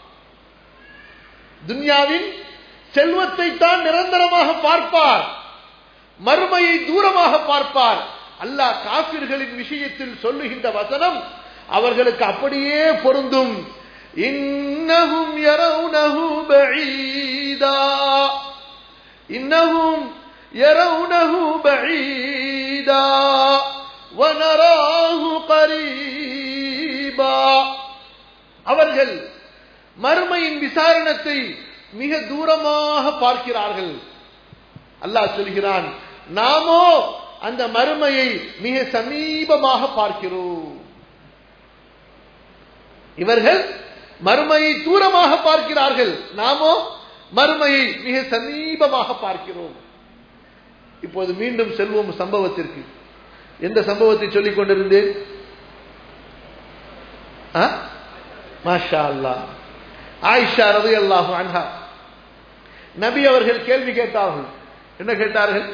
துன்யாவின் செல்வத்தை தான் நிரந்தரமாக பார்ப்பார் மறுமையை தூரமாக பார்ப்பார் அல்லாஹ் காபிர்களின் விஷயத்தில் சொல்லுகின்ற வசனம் அவர்களுக்கு அப்படியே பொருந்தும் இன்னஹும் யரவுனஹு பஈதா இன்னஹும் யரவுனஹு பஈதா வனராஹு கரீபா அவர்கள் மறுமையின் விசாரணத்தை மிக தூரமாக பார்க்கிறார்கள் அல்லாஹ் சொல்கிறான் நாமோ அந்த மறுமையை மிக சமீபமாக பார்க்கிறோம் இவர்கள் மறுமையை தூரமாக பார்க்கிறார்கள் நாமோ மறுமையை மிக சமீபமாக பார்க்கிறோம் இப்போது மீண்டும் செல்வோம் சம்பவத்திற்கு எந்த சம்பவத்தை சொல்லிக் கொண்டிருந்தேன் மாஷா அல்லா ஆயிஷா ரவி அல்லாஹு அன்ஹா நபி அவர்கள் கேள்வி கேட்டார்கள் என்ன கேட்டார்கள்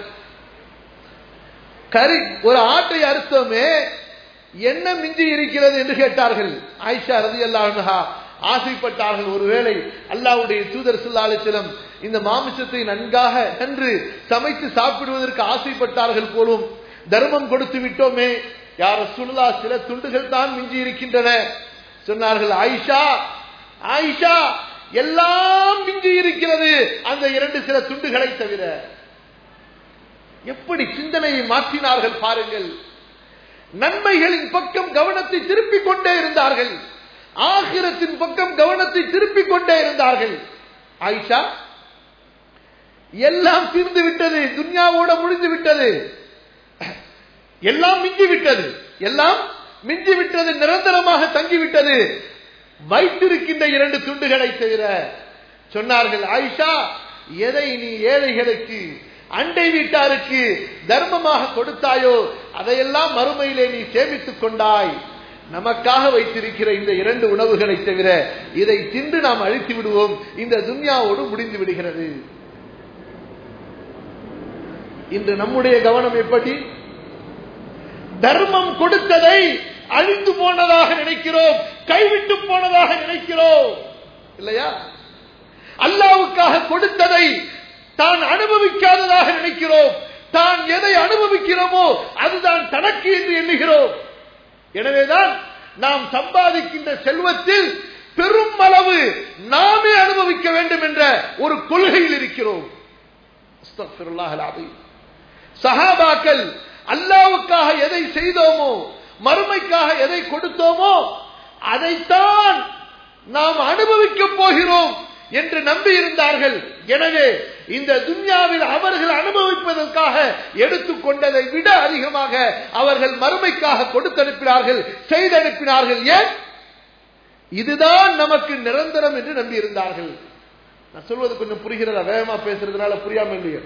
கறி ஒரு ஆட்டை அறுத்தோமே என்ன மிஞ்சி இருக்கிறது என்று கேட்டார்கள் ஆயிஷா ரதி அல்லாஹா ஆசைப்பட்டார்கள் ஒருவேளை அல்லாவுடைய தூதர் சொல்லாலிச்சலம் இந்த மாமிசத்தை நன்காக நன்று சமைத்து சாப்பிடுவதற்கு ஆசைப்பட்டார்கள் போலும் தர்மம் கொடுத்து விட்டோமே யார சுல்லா சில துண்டுகள் தான் மிஞ்சி இருக்கின்றன சொன்னார்கள் ஆயிஷா ஆயிஷா எல்லாம் மிஞ்சி இருக்கிறது அந்த இரண்டு சில துண்டுகளை தவிர எப்படி சிந்தனையை மாற்றினார்கள் பாருங்கள் நன்மைகளின் பக்கம் கவனத்தை திருப்பிக் கொண்டே இருந்தார்கள் ஆகிரத்தின் பக்கம் கவனத்தை திருப்பிக் கொண்டே இருந்தார்கள் ஆயிஷா எல்லாம் தீர்ந்து விட்டது துன்யாவோட முடிந்து விட்டது எல்லாம் மிஞ்சி விட்டது எல்லாம் மிஞ்சி விட்டது நிரந்தரமாக தங்கிவிட்டது வைத்திருக்கின்ற இரண்டு துண்டுகளை தவிர சொன்னார்கள் ஆயிஷா எதை நீ ஏழைகளுக்கு அண்டை வீட்டாருக்கு தர்மமாக கொடுத்தாயோ அதையெல்லாம் மறுமையிலே நீ சேமித்துக் கொண்டாய் நமக்காக வைத்திருக்கிற இந்த இரண்டு உணவுகளை தவிர இதை தின்று நாம் அழித்து விடுவோம் இந்த துன்யாவோடு முடிந்து விடுகிறது இன்று நம்முடைய கவனம் எப்படி தர்மம் கொடுத்ததை அழிந்து போனதாக நினைக்கிறோம் கைவிட்டு போனதாக நினைக்கிறோம் இல்லையா அல்லாவுக்காக கொடுத்ததை தான் அனுபவிக்காததாக நினைக்கிறோம் தான் எதை அனுபவிக்கிறோமோ அதுதான் தனக்கு என்று எண்ணுகிறோம் எனவேதான் நாம் சம்பாதிக்கின்ற செல்வத்தில் பெரும் அளவு நாமே அனுபவிக்க வேண்டும் என்ற ஒரு கொள்கையில் இருக்கிறோம் சஹாபாக்கள் அல்லாவுக்காக எதை செய்தோமோ மறுமைக்காக எதை கொடுத்தோமோ அதைத்தான் நாம் அனுபவிக்கப் போகிறோம் என்று நம்பி இருந்தார்கள் எனவே இந்த துன்யாவில் அவர்கள் அனுபவிப்பதற்காக எடுத்துக்கொண்டதை விட அதிகமாக அவர்கள் மறுமைக்காக கொடுத்தனுப்பினார்கள் செய்தனுப்பினார்கள் ஏன் இதுதான் நமக்கு நிரந்தரம் என்று நம்பி இருந்தார்கள் நான் சொல்வது கொஞ்சம் புரிகிறதா வேகமா பேசுறதுனால புரியாம இல்லையோ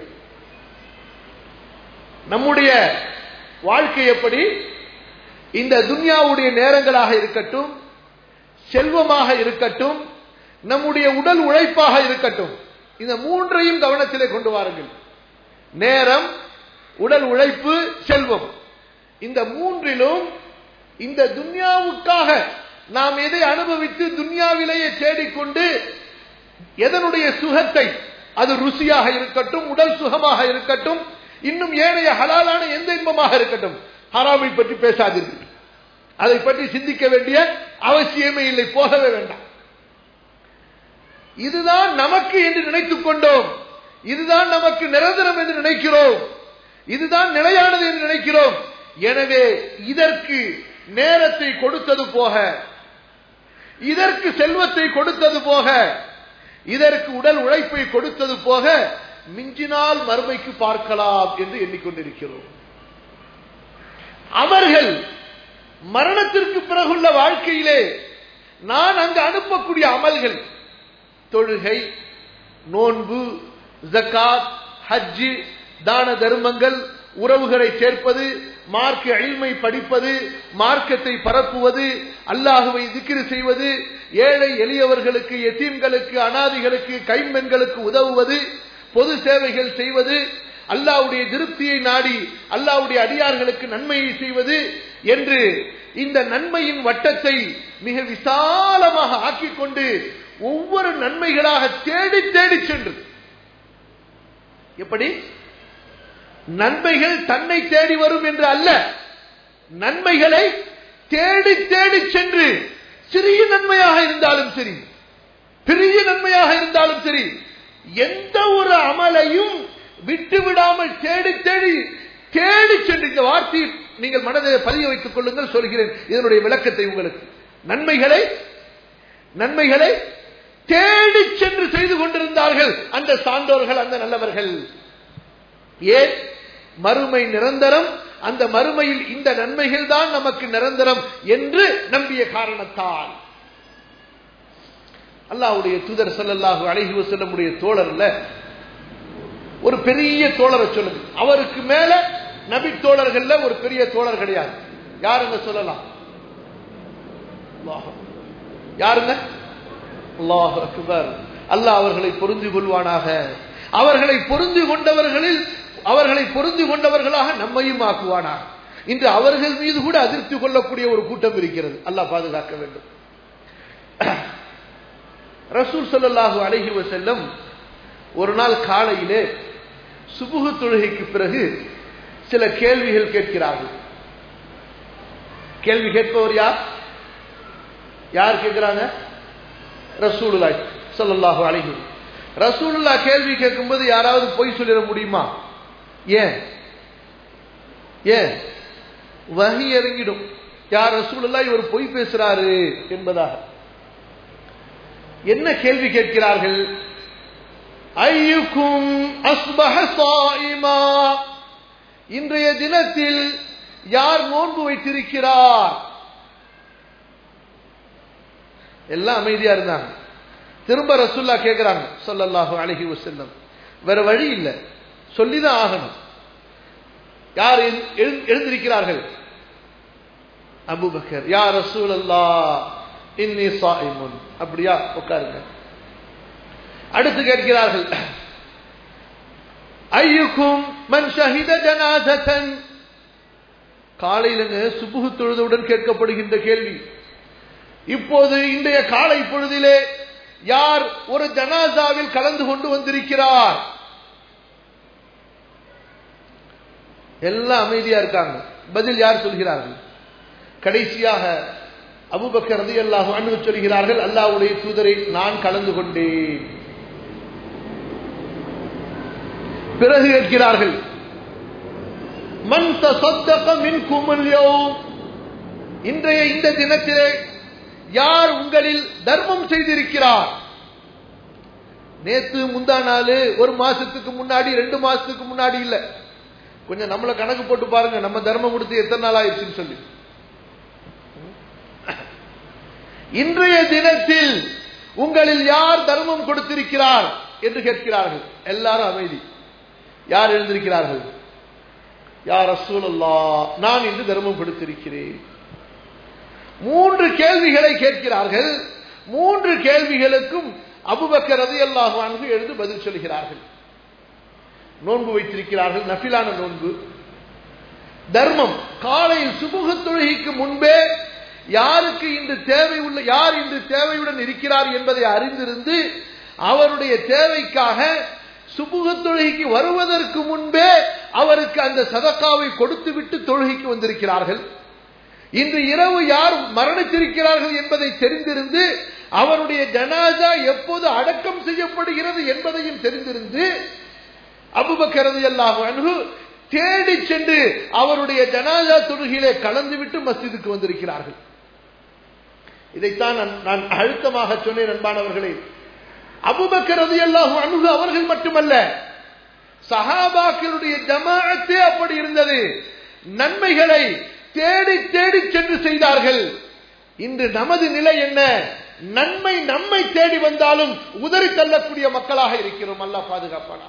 நம்முடைய வாழ்க்கை எப்படி இந்த துன்யாவுடைய நேரங்களாக இருக்கட்டும் செல்வமாக இருக்கட்டும் நம்முடைய உடல் உழைப்பாக இருக்கட்டும் இந்த மூன்றையும் கவனத்திலே கொண்டு வாருங்கள் நேரம் உடல் உழைப்பு செல்வம் இந்த மூன்றிலும் இந்த துன்யாவுக்காக நாம் எதை அனுபவித்து துன்யாவிலேயே தேடிக்கொண்டு எதனுடைய சுகத்தை அது ருசியாக இருக்கட்டும் உடல் சுகமாக இருக்கட்டும் இன்னும் ஏனைய ஹலாலான எந்த இன்பமாக இருக்கட்டும் ஹராமை பற்றி பேசாதீர்கள் அதை பற்றி சிந்திக்க வேண்டிய அவசியமே இல்லை போகவே வேண்டாம் இதுதான் நமக்கு என்று நினைத்துக் கொண்டோம் இதுதான் நமக்கு நிரந்தரம் என்று நினைக்கிறோம் இதுதான் நிலையானது என்று நினைக்கிறோம் எனவே இதற்கு நேரத்தை கொடுத்தது போக இதற்கு செல்வத்தை கொடுத்தது போக இதற்கு உடல் உழைப்பை கொடுத்தது போக மிஞ்சினால் மறுமைக்கு பார்க்கலாம் என்று எண்ணிக்கொண்டிருக்கிறோம் அவர்கள் மரணத்திற்கு பிறகுள்ள வாழ்க்கையிலே நான் அங்கு அனுப்பக்கூடிய அமல்கள் தொழுகை நோன்பு ஜக்காத் ஹஜ்ஜு தான தர்மங்கள் உறவுகளை சேர்ப்பது மார்க்க அழிமை படிப்பது மார்க்கத்தை பரப்புவது அல்லாஹுவை திக்கிரு செய்வது ஏழை எளியவர்களுக்கு எத்தீம்களுக்கு அனாதிகளுக்கு கைம்பெண்களுக்கு உதவுவது பொது சேவைகள் செய்வது அல்லாவுடைய திருப்தியை நாடி அல்லாவுடைய அடியார்களுக்கு நன்மையை செய்வது என்று இந்த நன்மையின் வட்டத்தை மிக விசாலமாக ஆக்கிக் கொண்டு ஒவ்வொரு நன்மைகளாக தேடி தேடி சென்று எப்படி நன்மைகள் தன்னை தேடி வரும் என்று அல்ல நன்மைகளை தேடி தேடி சென்று சிறிய நன்மையாக இருந்தாலும் சரி பெரிய நன்மையாக இருந்தாலும் சரி எந்த ஒரு அமலையும் விட்டு விடாமல் தேடி தேடி தேடி சென்று இந்த வார்த்தையை நீங்கள் மனதில் பதிய வைத்துக் கொள்ளுங்கள் சொல்கிறேன் இதனுடைய விளக்கத்தை உங்களுக்கு நன்மைகளை நன்மைகளை தேடி சென்று செய்து கொண்டிருந்தார்கள் அந்த சான்றோர்கள் அந்த நல்லவர்கள் ஏன் மறுமை நிரந்தரம் அந்த மறுமையில் இந்த நன்மைகள் தான் நமக்கு நிரந்தரம் என்று நம்பிய காரணத்தால் அல்லாவுடைய தூதர் செல்லல்லாஹு அழகி செல்லமுடைய தோழர்ல ஒரு பெரிய தோழரை சொல்லுங்க அவருக்கு மேல நபி தோழர்கள்ல ஒரு பெரிய தோழர் கிடையாது யாருங்க சொல்லலாம் யாருங்க அல்லாஹ் அக்பர் அல்லாஹ் அவர்களை பொருந்தி கொள்வானாக அவர்களை பொருந்தி கொண்டவர்களில் அவர்களை பொருந்தி கொண்டவர்களாக நம்மையும் ஆக்குவானாக இன்று அவர்கள் மீது கூட அதிர்ச்சி கொள்ளக்கூடிய ஒரு கூட்டம் இருக்கிறது அல்லாஹ் பாதுகாக்க வேண்டும் ரசூல் சொல்லல்லாஹு அழகி செல்லம் ஒரு நாள் காலையிலே சுபுகு தொழுகைக்கு பிறகு சில கேள்விகள் கேட்கிறார்கள் கேள்வி கேட்பவர் யார் யார் கேட்கிறாங்க ரசூலுல்லாய் சொல்லல்லாஹு அழகி ரசூலுல்லா கேள்வி கேட்கும்போது யாராவது பொய் சொல்லிட முடியுமா ஏன் ஏன் வகி இறங்கிடும் யார் ரசூலுல்லா இவர் பொய் பேசுறாரு என்பதாக என்ன கேள்வி கேட்கிறார்கள் ஐயுக்கும் அஸ்பஹ சாயிமா இன்றைய தினத்தில் யார் நோன்பு வைத்திருக்கிறார் எல்லாம் அமைதியா இருந்தாங்க திரும்ப ரசுல்லா கேட்கிறாங்க சொல்லல்லாஹு அழகி வசல்லம் வேற வழி இல்லை சொல்லிதான் ஆகணும் யார் எழுந்திருக்கிறார்கள் அபுபக்கர் யா ரசூல் அல்லா இன்னி சாயிமுன் அப்படியா உட்காருங்க அடுத்து கேட்கிறார்கள் ஐயுக்கும் மன் ஷஹித ஜனாதன் காலையிலங்க சுபுகு தொழுதவுடன் கேட்கப்படுகின்ற கேள்வி இப்போது இன்றைய காலை பொழுதிலே யார் ஒரு ஜனாசாவில் கலந்து கொண்டு வந்திருக்கிறார் எல்லாம் அமைதியா இருக்காங்க பதில் யார் சொல்கிறார்கள் கடைசியாக அபுபக்கர் ரதி அல்லாஹ் அன்பு சொல்கிறார்கள் அல்லாவுடைய தூதரை நான் கலந்து கொண்டேன் பிறகு கேட்கிறார்கள் மன் தசத்தக மின் குமல்யோ இன்றைய இந்த தினத்திலே யார் உங்களில் தர்மம் செய்திருக்கிறார் நேத்து முந்தா நாள் ஒரு மாசத்துக்கு முன்னாடி ரெண்டு மாசத்துக்கு முன்னாடி இல்ல கொஞ்சம் நம்மள கணக்கு போட்டு பாருங்க நம்ம தர்மம் கொடுத்து எத்தனை நாள் ஆயிடுச்சுன்னு சொல்லி இன்றைய தினத்தில் உங்களில் யார் தர்மம் கொடுத்திருக்கிறார் என்று கேட்கிறார்கள் எல்லாரும் அமைதி யார் எழுந்திருக்கிறார்கள் யார் அசூலல்லா நான் இன்று தர்மம் கொடுத்திருக்கிறேன் மூன்று கேள்விகளை கேட்கிறார்கள் மூன்று கேள்விகளுக்கும் அபுபக்கர் ரதி அல்லாஹ் வான்கு எழுந்து பதில் சொல்கிறார்கள் நோன்பு வைத்திருக்கிறார்கள் நபிலான நோன்பு தர்மம் காலையில் சுபுக தொழுகைக்கு முன்பே யாருக்கு இன்று தேவை உள்ள யார் இன்று தேவையுடன் இருக்கிறார் என்பதை அறிந்திருந்து அவருடைய தேவைக்காக சுபுக தொழுகைக்கு வருவதற்கு முன்பே அவருக்கு அந்த சதக்காவை கொடுத்து விட்டு தொழுகைக்கு வந்திருக்கிறார்கள் இன்று இரவு யார் மரணித்திருக்கிறார்கள் என்பதை தெரிந்திருந்து அவருடைய ஜனாஜா எப்போது அடக்கம் செய்யப்படுகிறது என்பதையும் தெரிந்திருந்து அபுபக்கரது எல்லாம் அணுகு தேடி சென்று அவருடைய ஜனாஜா தொழுகையிலே கலந்துவிட்டு மஸ்ஜிதுக்கு வந்திருக்கிறார்கள் இதைத்தான் நான் அழுத்தமாக சொன்னேன் அன்பானவர்களே அபுபக்கரது எல்லாம் அணுகு அவர்கள் மட்டுமல்ல சஹாபாக்களுடைய ஜமாஅத்தே அப்படி இருந்தது நன்மைகளை தேடி தேடி சென்று செய்தார்கள் இன்று நமது நிலை என்ன நன்மை நம்மை தேடி வந்தாலும் உதறி தள்ளக்கூடிய மக்களாக இருக்கிறோம் அல்ல பாதுகாப்பானா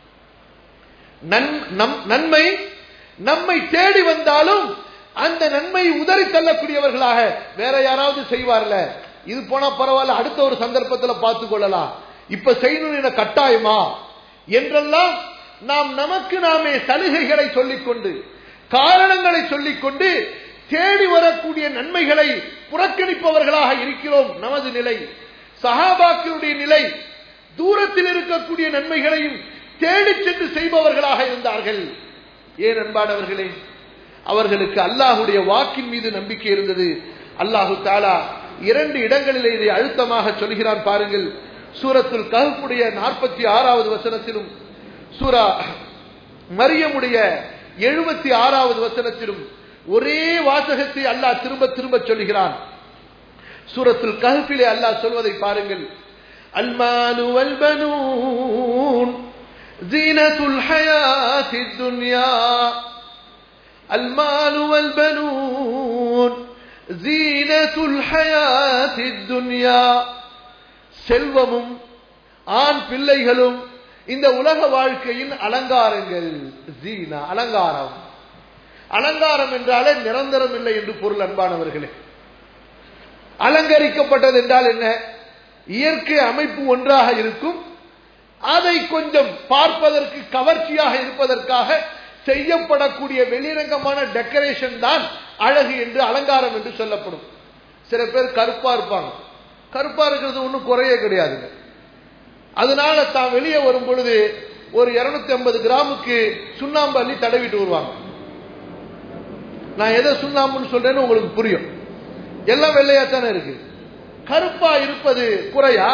நன்மை நம்மை தேடி வந்தாலும் அந்த நன்மை உதறி தள்ளக்கூடியவர்களாக வேற யாராவது செய்வார்ல இது போனா பரவாயில்ல அடுத்த ஒரு சந்தர்ப்பத்தில் பார்த்து கொள்ளலாம் இப்ப செய்யணும் என கட்டாயமா என்றெல்லாம் நாம் நமக்கு நாமே சலுகைகளை சொல்லிக்கொண்டு காரணங்களை சொல்லிக்கொண்டு தேடி வரக்கூடிய நன்மைகளை புறக்கணிப்பவர்களாக இருக்கிறோம் நமது நிலை சகாபாக்களுடைய நிலை தூரத்தில் இருக்கக்கூடிய நன்மைகளையும் தேடி சென்று செய்பவர்களாக இருந்தார்கள் ஏன் அன்பானவர்களே அவர்களுக்கு அல்லாஹுடைய வாக்கின் மீது நம்பிக்கை இருந்தது அல்லாஹு தாலா இரண்டு இடங்களிலே இதை அழுத்தமாக சொல்கிறான் பாருங்கள் சூரத்துல் கஹ்புடைய நாற்பத்தி ஆறாவது வசனத்திலும் சூரா மரியமுடைய எழுபத்தி ஆறாவது வசனத்திலும் ஒரே வாசகத்தை அல்லாஹ் திரும்ப திரும்ப சொல்கிறான் சூரத்துல் கஹ்பிலே அல்லாஹ் சொல்வதை பாருங்கள் அல்மானு வல்பனூன் زينة الحياة الدنيا المال والبنون زينة الحياة الدنيا செல்வமும் ஆண் பிள்ளைகளும் இந்த உலக வாழ்க்கையின் அலங்காரங்கள் ஜீனா அலங்காரம் அலங்காரம் என்றாலே நிரந்தரம் இல்லை என்று பொருள் அன்பானவர்களே அலங்கரிக்கப்பட்டது என்றால் என்ன இயற்கை அமைப்பு ஒன்றாக இருக்கும் அதை கொஞ்சம் பார்ப்பதற்கு கவர்ச்சியாக இருப்பதற்காக செய்யப்படக்கூடிய வெளிரங்கமான டெக்கரேஷன் தான் அழகு என்று அலங்காரம் என்று சொல்லப்படும் சில பேர் கருப்பா இருப்பாங்க கருப்பா இருக்கிறது ஒன்றும் குறைய கிடையாதுங்க அதனால தான் வெளியே வரும் பொழுது ஒரு இருநூத்தி ஐம்பது கிராமுக்கு சுண்ணாம்பு அள்ளி தடவிட்டு வருவாங்க நான் எதை சுண்ணாம்புன்னு சொல்றேன்னு உங்களுக்கு புரியும் எல்லாம் வெள்ளையா தானே இருக்கு கருப்பா இருப்பது குறையா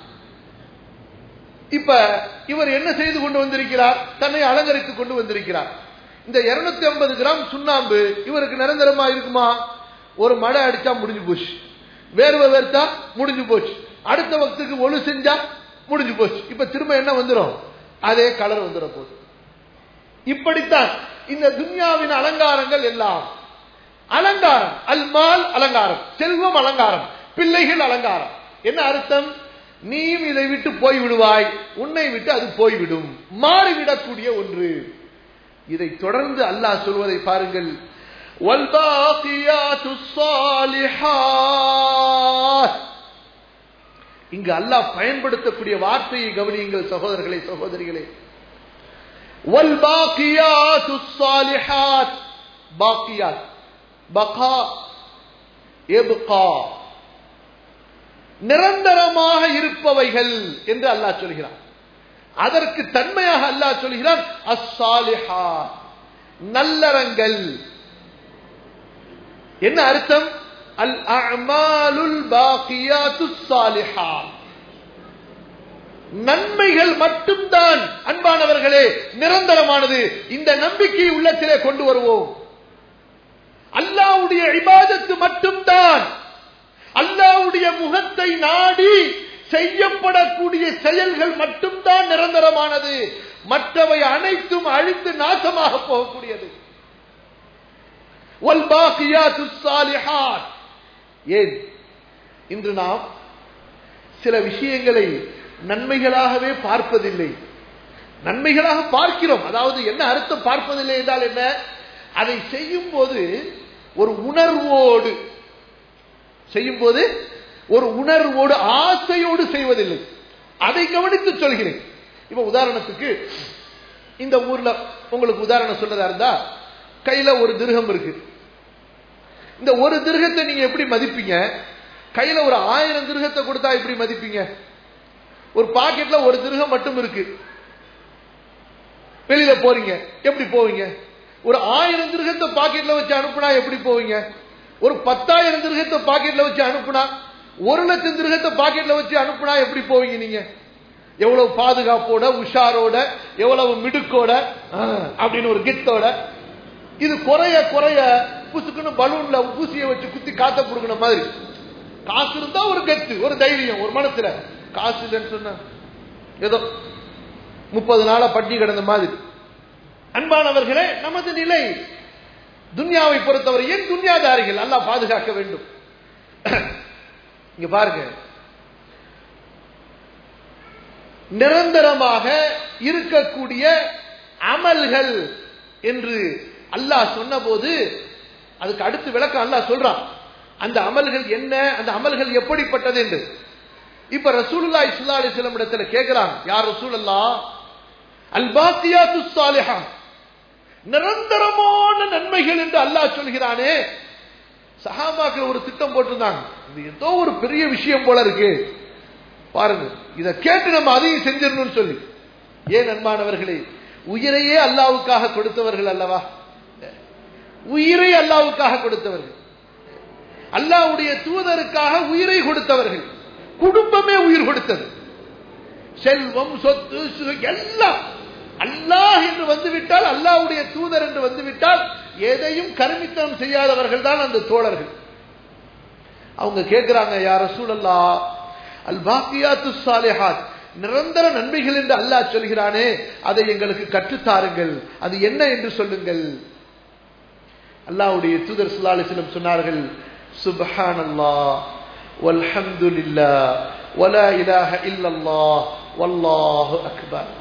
இப்ப இவர் என்ன செய்து கொண்டு வந்திருக்கிறார் தன்னை அலங்கரித்துக் கொண்டு வந்திருக்கிறார் இந்த இருநூத்தி ஐம்பது கிராம் சுண்ணாம்பு இவருக்கு நிரந்தரமா இருக்குமா ஒரு மழை அடிச்சா முடிஞ்சு போச்சு வேர்வை வேர்த்தா முடிஞ்சு போச்சு அடுத்த வக்துக்கு ஒழு செஞ்சா முடிஞ்சு போச்சு இப்ப திரும்ப என்ன வந்துடும் அதே கலர் வந்துட போகுது இப்படித்தான் இந்த துன்யாவின் அலங்காரங்கள் எல்லாம் அலங்காரம் அல்மால் அலங்காரம் செல்வம் அலங்காரம் பிள்ளைகள் அலங்காரம் என்ன அர்த்தம் நீயும் இதை விட்டு போய் விடுவாய் உன்னை விட்டு அது போய்விடும் மாறிவிடக்கூடிய ஒன்று இதை தொடர்ந்து அல்லாஹ் சொல்வதை பாருங்கள் وَالْبَاقِيَاتُ الصَّالِحَاتُ இங்கு அல்லாஹ் பயன்படுத்தக்கூடிய வார்த்தையை கவனியுங்கள் சகோதரர்களே சகோதரிகளே وَالْبَاقِيَاتُ الصَّالِحَاتُ பாக்கியாத் பகா எப்கா நிரந்தரமாக இருப்பவைகள் என்று அல்லாஹ் சொல்கிறான் அதற்கு தன்மையாக அல்லாஹ் சொல்கிறான் அஸ்ஸாலிஹா நல்லறங்கள் என்ன அர்த்தம் அல் அமாலுல் பாக்கியாத்து சாலிஹா நன்மைகள் மட்டும்தான் அன்பானவர்களே நிரந்தரமானது இந்த நம்பிக்கையை உள்ளத்திலே கொண்டு வருவோம் அல்லாவுடைய இபாதத்து மட்டும்தான் அல்லாவுடைய முகத்தை நாடி செய்யப்படக்கூடிய செயல்கள் மட்டும்தான் நிரந்தரமானது மற்றவை அனைத்தும் அழித்து நாசமாக போகக்கூடியது ஏன் இன்று நாம் சில விஷயங்களை நன்மைகளாகவே பார்ப்பதில்லை நன்மைகளாக பார்க்கிறோம் அதாவது என்ன அர்த்தம் பார்ப்பதில்லை என்றால் என்ன அதை செய்யும் போது ஒரு உணர்வோடு செய்யும் போது ஒரு உணர்வோடு ஆசையோடு செய்வதில்லை அதை கவனித்து சொல்கிறேன் இப்ப உதாரணத்துக்கு இந்த ஊர்ல உங்களுக்கு உதாரணம் சொல்றதா இருந்தா கையில ஒரு திருகம் இருக்கு இந்த ஒரு திருகத்தை நீங்க எப்படி மதிப்பீங்க கையில ஒரு ஆயிரம் திருகத்தை கொடுத்தா எப்படி மதிப்பீங்க ஒரு பாக்கெட்ல ஒரு திருகம் மட்டும் இருக்கு வெளியில போறீங்க எப்படி போவீங்க ஒரு ஆயிரம் திருகத்தை பாக்கெட்ல வச்சு அனுப்புனா எப்படி போவீங்க ஒரு பத்தாயிரம் திருகத்தை பாக்கெட்ல வச்சு அனுப்புனா ஒரு லட்சம் திருகத்தை பாக்கெட்ல வச்சு அனுப்புனா எப்படி போவீங்க நீங்க எவ்வளவு பாதுகாப்போட உஷாரோட எவ்வளவு மிடுக்கோட அப்படின்னு ஒரு கிட்டோட இது குறைய குறைய புசுக்குன்னு பலூன்ல ஊசியை வச்சு குத்தி காத்த கொடுக்கற மாதிரி காசு இருந்தா ஒரு கெத்து ஒரு தைரியம் ஒரு மனசுல காசு இல்லைன்னு சொன்ன ஏதோ முப்பது நாளா பட்டி கிடந்த மாதிரி அன்பானவர்களே நமது நிலை துன்யாவை பொறுத்தவரை ஏன் துன்யாதாரிகள் அல்லா பாதுகாக்க வேண்டும் இங்க பாருங்க நிரந்தரமாக இருக்கக்கூடிய அமல்கள் என்று அல்லாஹ் சொன்ன போது அதுக்கு அடுத்து விளக்கம் அல்லாஹ் சொல்றான் அந்த அமல்கள் என்ன அந்த அமல்கள் எப்படிப்பட்டது என்று இப்ப ரசூலுல்லா இஸ்லா அலிஸ்லம் இடத்துல கேட்கிறான் யார் ரசூல் அல்லா அல்பாத்தியாத்து சாலிஹா நிரந்தரமான நன்மைகள் என்று அல்லாஹ் சொல்கிறானே சஹாபாக்கள் ஒரு திட்டம் போட்டிருந்தாங்க இது ஏதோ ஒரு பெரிய விஷயம் போல இருக்கு பாருங்க இதை கேட்டு நம்ம அதையும் செஞ்சிடணும்னு சொல்லி ஏன் அன்பானவர்களே உயிரையே அல்லாவுக்காக கொடுத்தவர்கள் அல்லவா உயிரை அல்லாவுக்காக கொடுத்தவர்கள் அல்லாவுடைய தூதருக்காக உயிரை கொடுத்தவர்கள் குடும்பமே உயிர் கொடுத்தது செல்வம் சொத்து எல்லாம் அல்லாஹ் என்று வந்துவிட்டால் அல்லாவுடைய தூதர் என்று வந்துவிட்டால் எதையும் கருமித்தனம் செய்யாதவர்கள் தான் அந்த தோழர்கள் அவங்க கேட்கிறாங்க யார சூழல்லா அல் பாக்கியாத்து சாலேஹாத் நிரந்தர நன்மைகள் என்று அல்லாஹ் சொல்கிறானே அதை எங்களுக்கு கற்றுத்தாருங்கள் அது என்ன என்று சொல்லுங்கள் அல்லாவுடைய தூதர் சுல்லாலிசிலம் சொன்னார்கள் சுபஹான் அல்லா வல்ஹம்துலில்லா வலா இலாஹ இல்லல்லாஹ் வல்லாஹு அக்பர்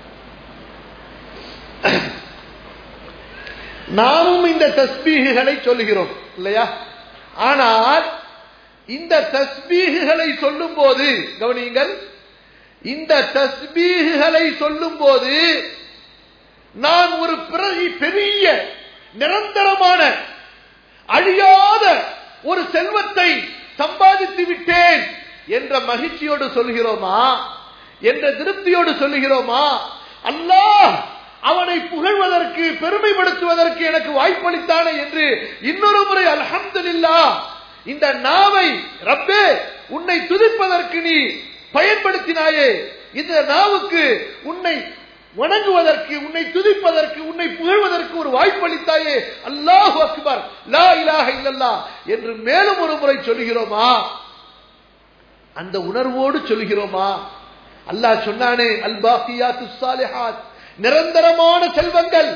நாமும் இந்த தஸ்பீகுகளை சொல்லுகிறோம் இல்லையா ஆனால் இந்த தஸ்பீகுகளை சொல்லும் போது கவனியுங்கள் இந்த தஸ்பீகுகளை சொல்லும் போது நான் ஒரு பெரிய நிரந்தரமான அழியாத ஒரு செல்வத்தை சம்பாதித்து விட்டேன் என்ற மகிழ்ச்சியோடு சொல்கிறோமா என்ற திருப்தியோடு சொல்லுகிறோமா அல்லாஹ் அவனை புகழ்வதற்கு பெருமைப்படுத்துவதற்கு எனக்கு வாய்ப்பளித்தானே என்று இன்னொரு முறை அல்ஹம்துலில்லா இந்த நாவை ரப்பே உன்னை துதிப்பதற்கு நீ பயன்படுத்தினாயே இந்த நாவுக்கு உன்னை வணங்குவதற்கு உன்னை துதிப்பதற்கு உன்னை புகழ்வதற்கு ஒரு வாய்ப்பளித்தாயே அல்லாஹு அக்பர் லா இலாஹ இல்லல்லா என்று மேலும் ஒரு முறை சொல்கிறோமா அந்த உணர்வோடு சொல்கிறோமா அல்லாஹ் சொன்னானே அல் பாக்கியாத்து சாலிஹாத் நிரந்தரமான செல்வங்கள்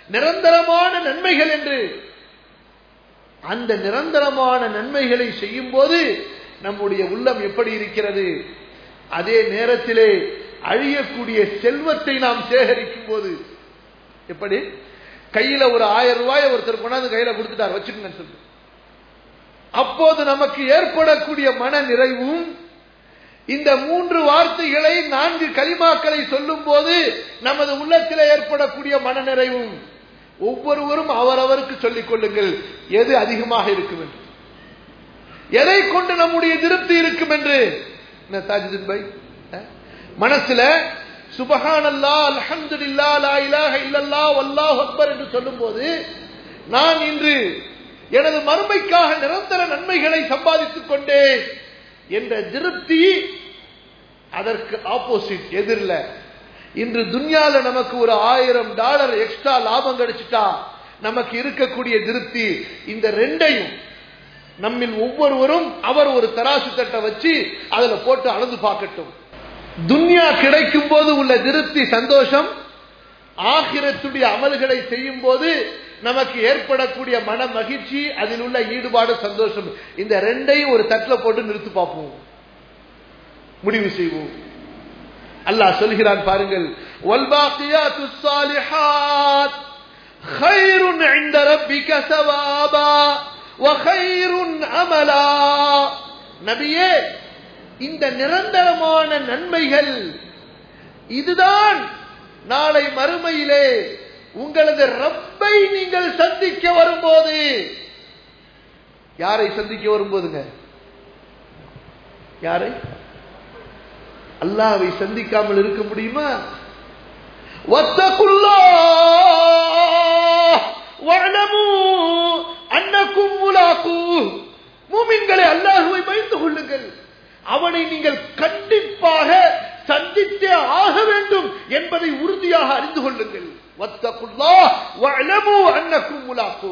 நிரந்தரமான நன்மைகள் என்று அந்த நிரந்தரமான நன்மைகளை செய்யும் போது நம்முடைய உள்ளம் எப்படி இருக்கிறது அதே நேரத்திலே அழியக்கூடிய செல்வத்தை நாம் சேகரிக்கும் போது எப்படி கையில ஒரு ஆயிரம் ரூபாய் ஒருத்தர் கொண்டாந்து கையில கொடுத்துட்டார் வச்சுக்கோங்கன்னு சொல்லி அப்போது நமக்கு ஏற்படக்கூடிய மன நிறைவும் இந்த மூன்று வார்த்தைகளை நான்கு கலிமாக்களை சொல்லும் போது நமது உள்ளத்தில் ஏற்படக்கூடிய மனநிறைவும் ஒவ்வொருவரும் அவரவருக்கு சொல்லிக் கொள்ளுங்கள் எது அதிகமாக இருக்கும் என்று எதை கொண்டு நம்முடைய திருப்தி இருக்கும் என்று என்ன தாஜுதீன் பாய் மனசுல சுபஹானல்லா அல்ஹம்துலில்லா லா இலாஹ இல்லல்லா வல்லாஹு அக்பர் என்று சொல்லும்போது நான் இன்று எனது மறுமைக்காக நிரந்தர நன்மைகளை சம்பாதித்துக் கொண்டேன் என்ற திருப்தி அதற்கு ஆப்போசிட் எதிரில் இன்று துன்யால நமக்கு ஒரு ஆயிரம் டாலர் எக்ஸ்ட்ரா லாபம் கிடைச்சிட்டா நமக்கு இருக்கக்கூடிய திருப்தி இந்த ரெண்டையும் நம்மில் ஒவ்வொருவரும் அவர் ஒரு தராசு தட்டை வச்சு அதுல போட்டு அளந்து பார்க்கட்டும் துன்யா கிடைக்கும் போது உள்ள திருப்தி சந்தோஷம் ஆகிரத்துடைய அமல்களை செய்யும் போது நமக்கு ஏற்படக்கூடிய மன மகிழ்ச்சி அதில் உள்ள ஈடுபாடு சந்தோஷம் இந்த ரெண்டையும் ஒரு தட்டில் போட்டு நிறுத்தி பார்ப்போம் முடிவு செய்வோம் அல்லாஹ் சொல்கிறான் பாருங்கள் வல்பாக்கியாத்து சாலிஹாத் خير عند ربك ثوابا وخير املا நபியே இந்த நிரந்தரமான நன்மைகள் இதுதான் நாளை மறுமையிலே உங்களது ரப்பை நீங்கள் சந்திக்க வரும்போது யாரை சந்திக்க வரும்போதுங்க யாரை அல்லாவை சந்திக்காமல் இருக்க முடியுமா மூமின்களை அல்லாஹுவை பயந்து கொள்ளுங்கள் அவனை நீங்கள் கண்டிப்பாக சந்தித்தே ஆக வேண்டும் என்பதை உறுதியாக அறிந்து கொள்ளுங்கள் அன்னக்கும் முலாக்கு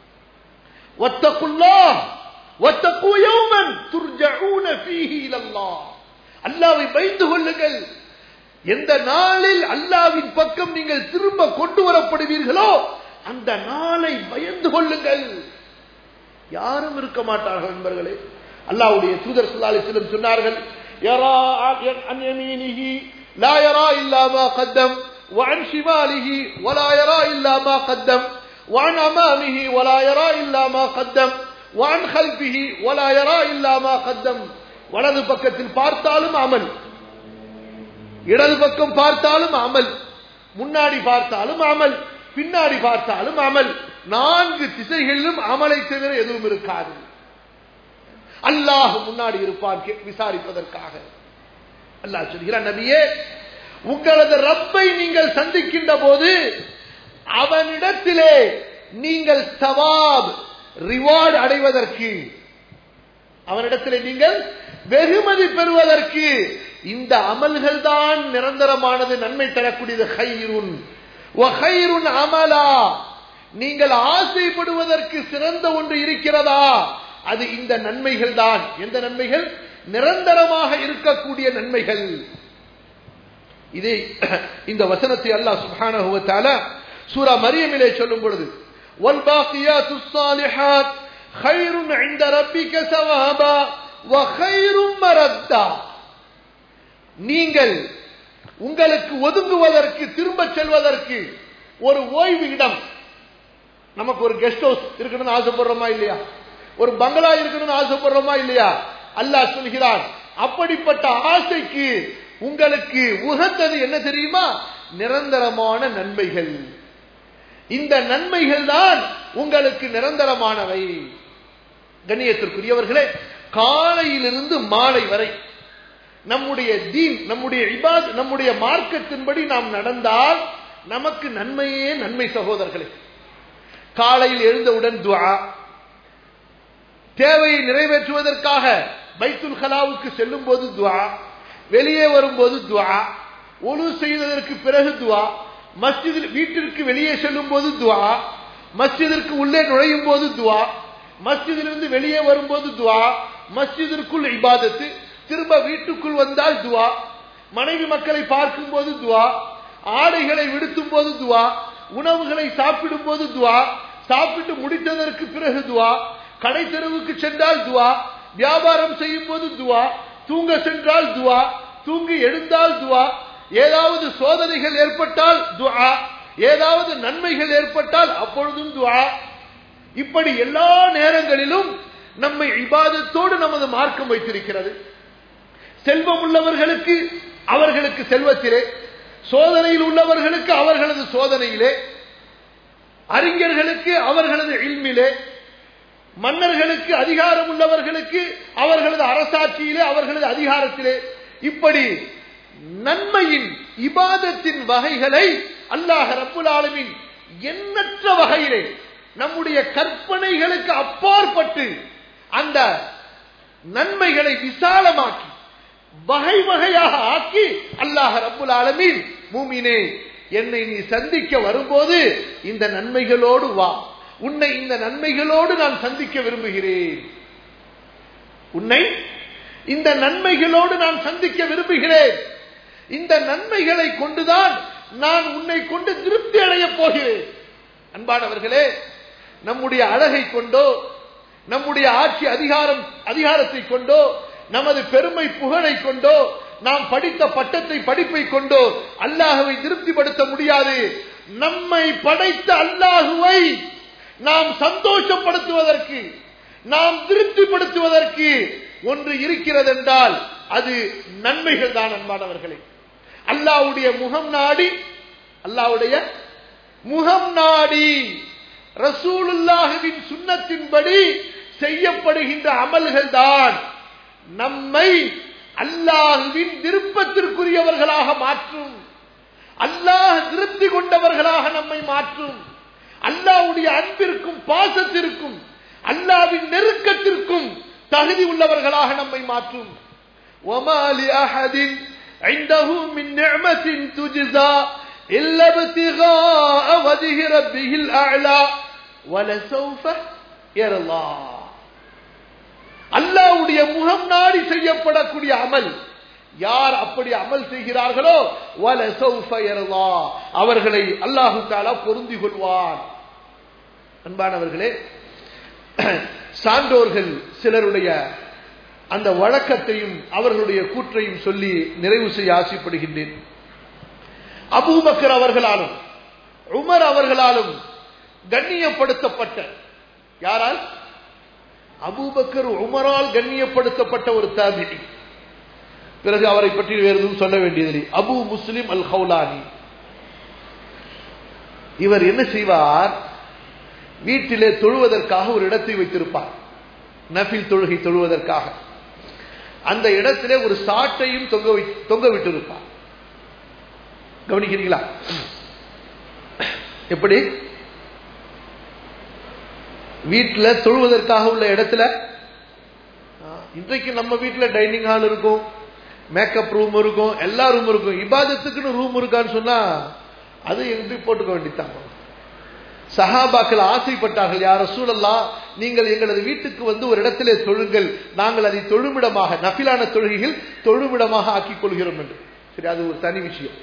واتقوا يوما ترجعون فيه الى الله அல்லாவை பயந்து கொள்ளுங்கள் எந்த நாளில் அல்லாவின் பக்கம் நீங்கள் திரும்ப கொண்டு வரப்படுவீர்களோ அந்த நாளை பயந்து கொள்ளுங்கள் யாரும் இருக்க மாட்டார்கள் நண்பர்களே அல்லாவுடைய தூதர் சுல்லாலிசிலும் சொன்னார்கள் لا يرى إلا ما قدم وعن شماله ولا يرى إلا ما قدم وعن أمامه ولا يرى إلا ما قدم وعن خلفه ولا يرى إلا ما قدم வலது பக்கத்தில் பார்த்தாலும் அமல் இடது பக்கம் பார்த்தாலும் அமல் முன்னாடி பார்த்தாலும் அமல் பின்னாடி பார்த்தாலும் அமல் நான்கு திசைகளிலும் அமலை தவிர எதுவும் இருக்காது அல்லாஹ் முன்னாடி இருப்பான் விசாரிப்பதற்காக அல்லாஹ் சொல்கிறான் நபியே உங்களது ரப்பை நீங்கள் சந்திக்கின்ற போது அவனிடத்திலே நீங்கள் சவாப் ரிவார்டு அடைவதற்கு அவனிடத்திலே நீங்கள் வெகுமதி பெறுவதற்கு இந்த அமல்கள் தான் நிரந்தரமானது நன்மை தரக்கூடியது ஹைருன் ஹைருன் அமலா நீங்கள் ஆசைப்படுவதற்கு சிறந்த ஒன்று இருக்கிறதா அது இந்த நன்மைகள் தான் எந்த நன்மைகள் நிரந்தரமாக இருக்கக்கூடிய நன்மைகள் இதை இந்த வசனத்தை அல்லாஹ் சுப்ஹானஹு வ தஆலா சூரா மரியமிலே சொல்லும் பொழுது வல்பாகியாத்து ஸாலிஹாத் خيرٌ عند ربك ثوابا وخير مردا நீங்கள் உங்களுக்கு ஒதுங்குவதற்கு திரும்ப செல்வதற்கு ஒரு ஓய்வு இடம் நமக்கு ஒரு கெஸ்ட் ஹவுஸ் இருக்கணும்னு ஆசைப்படுறோமா இல்லையா ஒரு பங்களா இருக்கணும்னு ஆசைப்படுறோமா இல்லையா அல்லாஹ் சொல்கிறான் அப்படிப்பட்ட ஆசைக்கு உங்களுக்கு உகந்தது என்ன தெரியுமா நிரந்தரமான நன்மைகள் இந்த நன்மைகள் தான் உங்களுக்கு நிரந்தரமானவை கண்ணியத்திற்குரியவர்களே காலையிலிருந்து மாலை வரை நம்முடைய தீன் நம்முடைய இபாத் நம்முடைய மார்க்கத்தின்படி நாம் நடந்தால் நமக்கு நன்மையே நன்மை சகோதரர்களே காலையில் எழுந்தவுடன் துவா தேவையை நிறைவேற்றுவதற்காக பைத்துல் கலாவுக்கு செல்லும் போது துவா வெளியே வரும்போது துவா ஒழு செய்ததற்கு பிறகு துவா மஸ்ஜிதில் வீட்டிற்கு வெளியே செல்லும் போது துவா மஸ்ஜிதிற்கு உள்ளே நுழையும் போது துவா மஸ்ஜிதிலிருந்து வெளியே வரும்போது துவா மஸ்ஜிதிற்குள் இபாதத்து திரும்ப வீட்டுக்குள் வந்தால் துவா மனைவி மக்களை பார்க்கும் போது துவா ஆடைகளை விடுத்தும் போது துவா உணவுகளை சாப்பிடும் போது துவா சாப்பிட்டு முடித்ததற்கு பிறகு துவா கடை தெருவுக்கு சென்றால் துவா வியாபாரம் செய்யும் போது துவா தூங்க சென்றால் துவா தூங்கி எழுந்தால் துவா ஏதாவது சோதனைகள் ஏற்பட்டால் துவா ஏதாவது நன்மைகள் ஏற்பட்டால் அப்பொழுதும் துவா இப்படி எல்லா நேரங்களிலும் நம்மை இபாதத்தோடு நமது மார்க்கம் வைத்திருக்கிறது செல்வம் உள்ளவர்களுக்கு அவர்களுக்கு செல்வத்திலே சோதனையில் உள்ளவர்களுக்கு அவர்களது சோதனையிலே அறிஞர்களுக்கு அவர்களது இல்மிலே மன்னர்களுக்கு அதிகாரம் உள்ளவர்களுக்கு அவர்களது அரசாட்சியிலே அவர்களது அதிகாரத்திலே இப்படி நன்மையின் இபாதத்தின் வகைகளை அல்லாஹ் ரப்புல் ஆலமின் எண்ணற்ற வகையிலே நம்முடைய கற்பனைகளுக்கு அப்பாற்பட்டு அந்த நன்மைகளை விசாலமாக்கி வகை வகையாக ஆக்கி அல்லாஹ் ரப்புல் ஆலமீன் மூமினே என்னை நீ சந்திக்க வரும்போது இந்த நன்மைகளோடு வா உன்னை இந்த நன்மைகளோடு நான் சந்திக்க விரும்புகிறேன் உன்னை இந்த நன்மைகளோடு நான் சந்திக்க விரும்புகிறேன் இந்த நன்மைகளை கொண்டுதான் நான் உன்னை கொண்டு திருப்தி அடையப் போகிறேன் அன்பானவர்களே நம்முடைய அழகை கொண்டோ நம்முடைய ஆட்சி அதிகாரம் அதிகாரத்தை கொண்டோ நமது பெருமை புகழை கொண்டோ நாம் படித்த பட்டத்தை படிப்பை கொண்டோ அல்லாஹுவை திருப்திப்படுத்த முடியாது நம்மை படைத்த அல்லாஹுவை நாம் சந்தோஷப்படுத்துவதற்கு நாம் திருப்திப்படுத்துவதற்கு ஒன்று இருக்கிறது என்றால் அது நன்மைகள் தான் அன்பானவர்களே அல்லாவுடைய முகம் நாடி அல்லாவுடைய முகம் நாடி ரசூலுல்லாஹுவின் சுண்ணத்தின்படி செய்யப்படுகின்ற அமல்கள் தான் நம்மை அல்லாஹுவின் விருப்பத்திற்குரியவர்களாக மாற்றும் அல்லாஹ் திருப்தி கொண்டவர்களாக நம்மை மாற்றும் அல்லாவுடைய அன்பிற்கும் பாசத்திற்கும் அல்லாவின் நெருக்கத்திற்கும் தகுதி உள்ளவர்களாக நம்மை மாற்றும் وما لأحد عنده من نعمة تجزى إلا ابتغاء وجه ربه الأعلى ولسوف يرى الله அல்லாவுடைய முகம் நாடி செய்யப்படக்கூடிய அமல் யார் அப்படி அமல் செய்கிறார்களோ வல சௌஃபயர்லா அவர்களை அல்லாஹு தாலா பொருந்தி கொள்வார் அன்பானவர்களே சான்றோர்கள் சிலருடைய அந்த வழக்கத்தையும் அவர்களுடைய கூற்றையும் சொல்லி நிறைவு செய்ய ஆசைப்படுகின்றேன் அபூபக்கர் அவர்களாலும் உமர் அவர்களாலும் கண்ணியப்படுத்தப்பட்ட யாரால் அபூபக்கர் உமரால் கண்ணியப்படுத்தப்பட்ட ஒரு தாபிடி பிறகு அவரை பற்றி வேறு எதுவும் சொல்ல வேண்டியதில்லை அபு முஸ்லிம் அல் ஹவுலானி இவர் என்ன செய்வார் வீட்டிலே தொழுவதற்காக ஒரு இடத்தை வைத்திருப்பார் நஃபில் தொழுகை தொழுவதற்காக அந்த இடத்திலே ஒரு சாட்டையும் தொங்க வை தொங்க விட்டிருப்பார் கவனிக்கிறீங்களா எப்படி வீட்டில் தொழுவதற்காக உள்ள இடத்துல இன்றைக்கு நம்ம வீட்டில் டைனிங் ஹால் இருக்கும் மேக்கப் ரூம் இருக்கும் எல்லா ரூம் இருக்கும் இபாதத்துக்குன்னு ரூம் இருக்கான்னு சொன்னா அது எங்க போட்டுக்க வேண்டித்தான் சஹாபாக்கள் ஆசைப்பட்டார்கள் யார சூழல்லா நீங்கள் எங்களது வீட்டுக்கு வந்து ஒரு இடத்திலே தொழுங்கள் நாங்கள் அதை தொழுமிடமாக நபிலான தொழுகைகள் தொழுமிடமாக ஆக்கிக் கொள்கிறோம் என்று சரி அது ஒரு தனி விஷயம்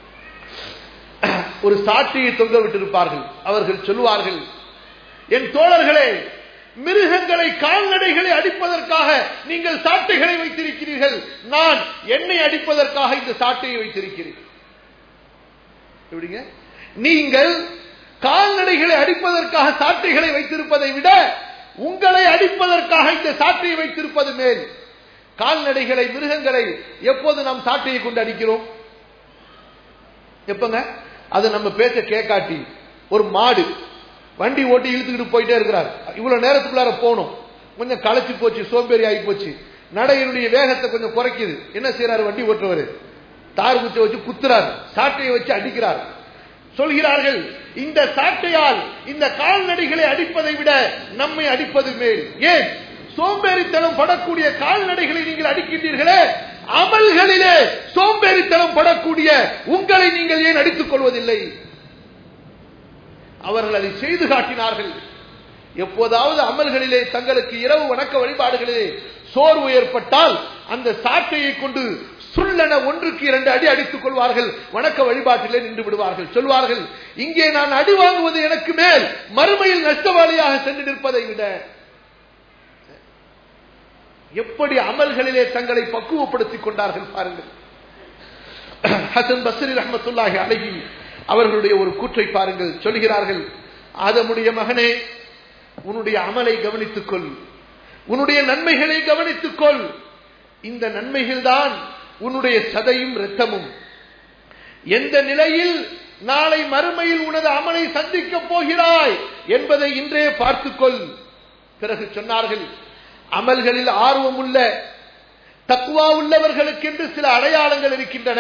ஒரு சாட்சியை தொங்க விட்டிருப்பார்கள் அவர்கள் சொல்லுவார்கள் என் தோழர்களே மிருகங்களை கால்நடைகளை அடிப்பதற்காக நீங்கள் சாட்டைகளை வைத்திருக்கிறீர்கள் நான் என்னை அடிப்பதற்காக இந்த சாட்டையை வைத்திருக்கிறேன் எப்படிங்க நீங்கள் கால்நடைகளை அடிப்பதற்காக சாட்டைகளை வைத்திருப்பதை விட உங்களை அடிப்பதற்காக இந்த சாட்டையை வைத்திருப்பது மேல் கால்நடைகளை மிருகங்களை எப்போது நாம் சாட்டையை கொண்டு அடிக்கிறோம் எப்பங்க அது நம்ம பேச்ச கேட்காட்டி ஒரு மாடு வண்டி ஓட்டி இழுத்துக்கிட்டு போயிட்டே இருக்கிறார் இவ்வளவு நேரத்துக்குள்ளார போகணும் கொஞ்சம் களைச்சு போச்சு சோம்பேறி ஆகி போச்சு நடையினுடைய வேகத்தை கொஞ்சம் குறைக்குது என்ன செய்யறாரு வண்டி ஓட்டுறவர் தார் குச்சை வச்சு குத்துறாரு சாட்டையை வச்சு அடிக்கிறார் சொல்கிறார்கள் இந்த சாட்டையால் இந்த கால்நடைகளை அடிப்பதை விட நம்மை அடிப்பது மேல் ஏன் சோம்பேறித்தனம் படக்கூடிய கால்நடைகளை நீங்கள் அடிக்கின்றீர்களே அமல்களிலே சோம்பேறித்தனம் படக்கூடிய உங்களை நீங்கள் ஏன் அடித்துக் கொள்வதில்லை அவர்கள் அதை செய்து காட்டினார்கள் எப்போதாவது அமல்களிலே தங்களுக்கு இரவு வணக்க வழிபாடுகளிலே சோர்வு ஏற்பட்டால் அந்த சாட்டையை கொண்டு சுள்ளன ஒன்றுக்கு இரண்டு அடி அடித்துக் கொள்வார்கள் வணக்க வழிபாட்டிலே நின்று விடுவார்கள் சொல்வார்கள் இங்கே நான் அடி வாங்குவது எனக்கு மேல் மறுமையில் நஷ்டவாளியாக சென்று நிற்பதை விட எப்படி அமல்களிலே தங்களை பக்குவப்படுத்திக் கொண்டார்கள் பாருங்கள் ஹசன் பஸ்ரி ரஹமத்துல்லாஹி அழகி அவர்களுடைய ஒரு கூற்றை பாருங்கள் சொல்கிறார்கள் ஆதமுடைய மகனே உன்னுடைய அமலை கவனித்துக் கொள் உன்னுடைய நன்மைகளை கவனித்துக் கொள் இந்த நன்மைகள் தான் உன்னுடைய சதையும் இரத்தமும் எந்த நிலையில் நாளை மறுமையில் உனது அமலை சந்திக்கப் போகிறாய் என்பதை இன்றே பார்த்துக்கொள் பிறகு சொன்னார்கள் அமல்களில் ஆர்வம் உள்ள தக்குவா உள்ளவர்களுக்கென்று சில அடையாளங்கள் இருக்கின்றன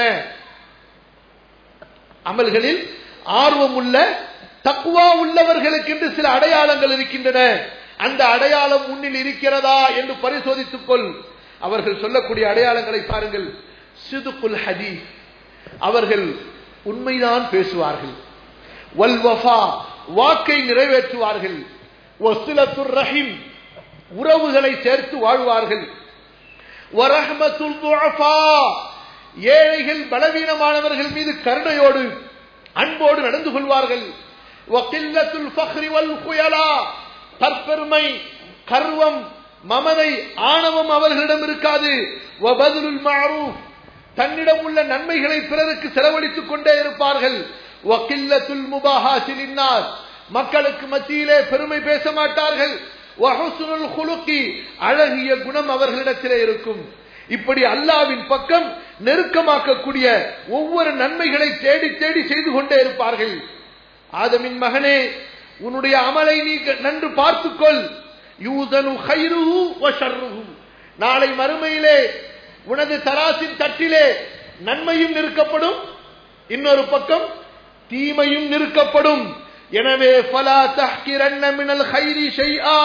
அமல்களில் ஆர்வம் உள்ள தக்குவா உள்ளவர்களுக்கென்று சில அடையாளங்கள் இருக்கின்றன அந்த அடையாளம் முன்னில் இருக்கிறதா என்று பரிசோதித்துக் கொள் அவர்கள் சொல்லக்கூடிய அடையாளங்களை பாருங்கள் சிதுகுல் ஹதீஸ் அவர்கள் உண்மைதான் பேசுவார்கள் வல்வஃபா வாக்கை நிறைவேற்றுவார்கள் ஒசிலத்துர் ரஹிம் உறவுகளை சேர்த்து வாழ்வார்கள் வரஹ்மத்துல் துஅஃபா ஏழைகள் பலவீனமானவர்கள் மீது கருணையோடு அன்போடு நடந்து கொள்வார்கள் வகில்லத்துல் ஃபக்ரி வல் குயலா தற்பெருமை கர்வம் மமதை ஆணவம் அவர்களிடம் இருக்காது வபதுல் மஅரூஃப் தன்னிடம் உள்ள நன்மைகளை பிறருக்கு செலவழித்துக் கொண்டே இருப்பார்கள் வகில்லத்துல் முபாஹாத்தில் இன்னாஸ் மக்களுக்கு மத்தியிலே பெருமை பேச மாட்டார்கள் வஹுஸ்னுல் குலுக்கி அழகிய குணம் அவர்களிடத்திலே இருக்கும் இப்படி அல்லாவின் பக்கம் நெருக்கமாக்கக்கூடிய ஒவ்வொரு நன்மைகளை தேடி தேடி செய்து கொண்டே இருப்பார்கள் ஆதமின் மகனே உன்னுடைய அமலை நீ நன்று பார்த்துக்கொள் யூதனு ஹைருஹு வஷர்ருஹு நாளை மறுமையிலே உனது தராசின் தட்டிலே நன்மையும் நிற்கப்படும் இன்னொரு பக்கம் தீமையும் நிற்கப்படும் எனவே ஃபலா தஹ்கிரன்ன மினல் ஹைரி ஷைஆ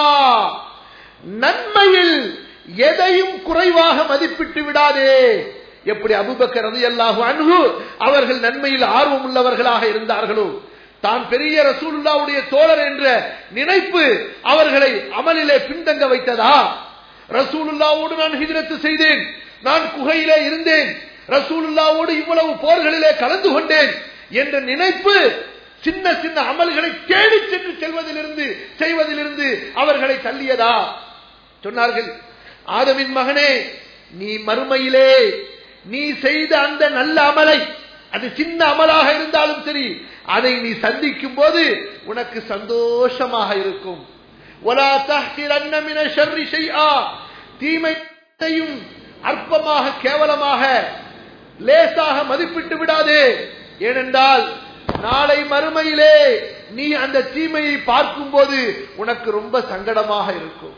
நன்மையில் எதையும் குறைவாக மதிப்பிட்டு விடாதே எப்படி அபுபக்கர் ரலியல்லாஹு அன்ஹு அவர்கள் நன்மையில் ஆர்வம் உள்ளவர்களாக இருந்தார்களோ தான் பெரிய ரசூலுல்லாவுடைய தோழர் என்ற நினைப்பு அவர்களை அமலிலே பின்தங்க வைத்ததா ரசூலுல்லாவோடு நான் ஹிஜரத்து செய்தேன் நான் குகையிலே இருந்தேன் ரசூலுல்லாவோடு இவ்வளவு போர்களிலே கலந்து கொண்டேன் என்ற நினைப்பு சின்ன சின்ன அமல்களை தேடி சென்று செல்வதிலிருந்து செய்வதிலிருந்து அவர்களை தள்ளியதா சொன்னார்கள் ஆதவின் மகனே நீ மறுமையிலே நீ செய்த அந்த நல்ல அமலை அது சின்ன அமலாக இருந்தாலும் சரி அதை நீ சந்திக்கும் போது உனக்கு சந்தோஷமாக இருக்கும் وَلَا تَحْقِرَنَّ مِنَ الشَّرِّ شَيْئًا தீமையையும் அற்பமாக கேவலமாக லேசாக மதிப்பிட்டு விடாதே ஏனென்றால் நாளை மறுமையிலே நீ அந்த தீமையை பார்க்கும் போது உனக்கு ரொம்ப சங்கடமாக இருக்கும்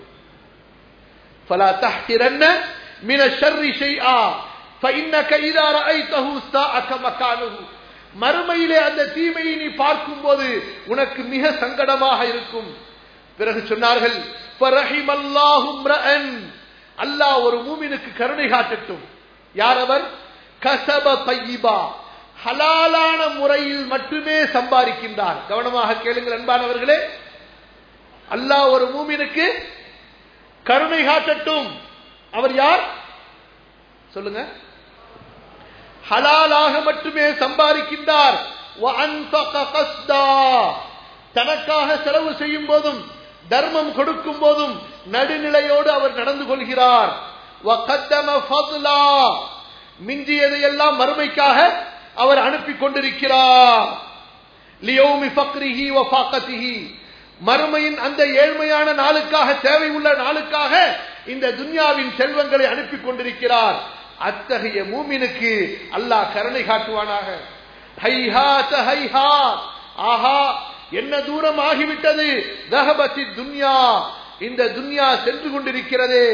فلا تحقرن من الشر شيئا فإنك إذا رأيته ساءك مكانه மறுமையிலே அந்த தீமையை நீ பார்க்கும் போது உனக்கு மிக சங்கடமாக இருக்கும் பிறகு சொன்னார்கள் அல்லாஹ் ஒரு மூமினுக்கு கருணை காட்டட்டும் யார் அவர் கசப பையிபா ஹலாலான முறையில் மட்டுமே சம்பாதிக்கின்றார் கவனமாக கேளுங்கள் அன்பானவர்களே அல்லாஹ் ஒரு மூமினுக்கு கருணை காட்டட்டும் அவர் யார் சொல்லுங்க ஹலாலாக மட்டுமே சம்பாதிக்கின்றார் தனக்காக செலவு செய்யும் போதும் தர்மம் கொடுக்கும் போதும் நடுநிலையோடு அவர் நடந்து கொள்கிறார் மிஞ்சியதையெல்லாம் மறுமைக்காக அவர் அனுப்பி கொண்டிருக்கிறார் மறுமையின் அந்த ஏழ்மையான நாளுக்காக தேவை உள்ள நாளுக்காக இந்த துன்யாவின் செல்வங்களை அனுப்பி கொண்டிருக்கிறார் அத்தகைய மூமினுக்கு அல்லாஹ் கருணை காட்டுவானாக ஆஹா என்ன தூரம் ஆகிவிட்டது தகபத்தி துன்யா இந்த துன்யா சென்று கொண்டிருக்கிறதே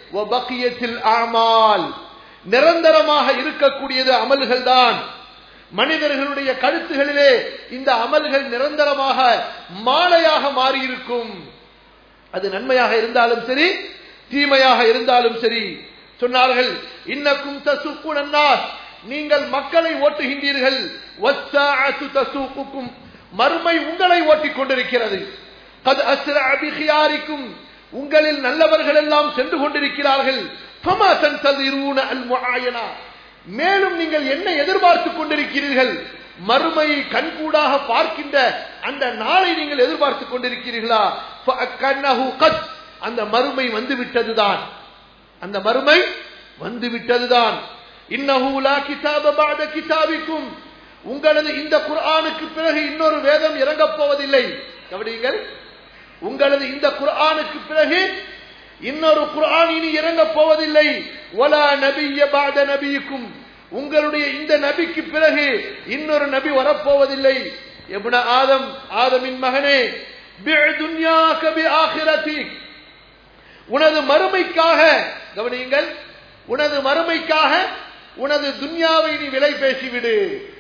ஆமால் நிரந்தரமாக இருக்கக்கூடியது அமல்கள் தான் மனிதர்களுடைய கழுத்துகளிலே இந்த அமல்கள் நிரந்தரமாக மாலையாக மாறியிருக்கும் அது நன்மையாக இருந்தாலும் சரி தீமையாக இருந்தாலும் சரி சொன்னார்கள் இன்னக்கும் தசுக்குனார் நீங்கள் மக்களை ஓட்டுகின்றீர்கள் தசூக்குக்கும் மறுமை உங்களை ஓட்டிக் கொண்டிருக்கிறது அபிகியாரிக்கும் உங்களில் நல்லவர்கள் எல்லாம் சென்று கொண்டிருக்கிறார்கள் மேலும் நீங்கள் என்ன எதிர்பார்த்துக் கொண்டிருக்கிறீர்கள் மறுமையை கண்கூடாக பார்க்கின்ற அந்த நாளை நீங்கள் எதிர்பார்த்துக் கொண்டிருக்கிறீர்களா ஃபஅக்கன்னஹு கத். அந்த மறுமை வந்து விட்டதுதான் அந்த மறுமை வந்து விட்டதுதான் இன்னஹு லா கிதாப பஅத கிதாபிக்கும் உங்களது இந்த குர்ஆனுக்கு பிறகு இன்னொரு வேதம் இறங்கப் போவதில்லை கவனியுங்கள் உங்களது இந்த குர்ஆனுக்கு பிறகு இன்னொரு குர்ஆன் இனி இறங்கப் போவதில்லை வலா நபிய பாத நபியுக்கும் உங்களுடைய இந்த நபிக்கு பிறகு இன்னொரு நபி வரப்போவதில்லை எபுன ஆதம் ஆதமின் மகனே பி'துன்யாக பிஆখিরাতিக் உனது மறுமைக்காக கவனியுங்கள் உனது மறுமைக்காக உனது துன்யாவை நீ விலை பேசிவிடு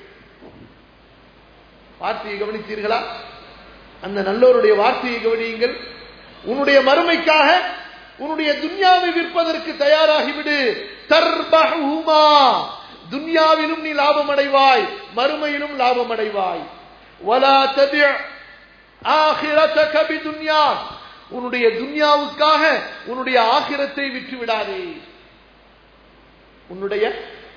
வார்த்தையை கவனித்தீர்களா அந்த நல்லோருடைய வார்த்தையை கவனியுங்கள் உன்னுடைய மறுமைக்காக உன்னுடைய துன்யாவை விற்பதற்கு தயாராகிவிடு தர்பஹுமா துன்யாவிலும் நீ லாபம் அடைவாய் மறுமையிலும் லாபம் அடைவாய் வலா தபி ஆகிரதக பிதுன்யா உன்னுடைய துன்யாவுக்காக உன்னுடைய ஆகிரத்தை விற்று விடாதே உன்னுடைய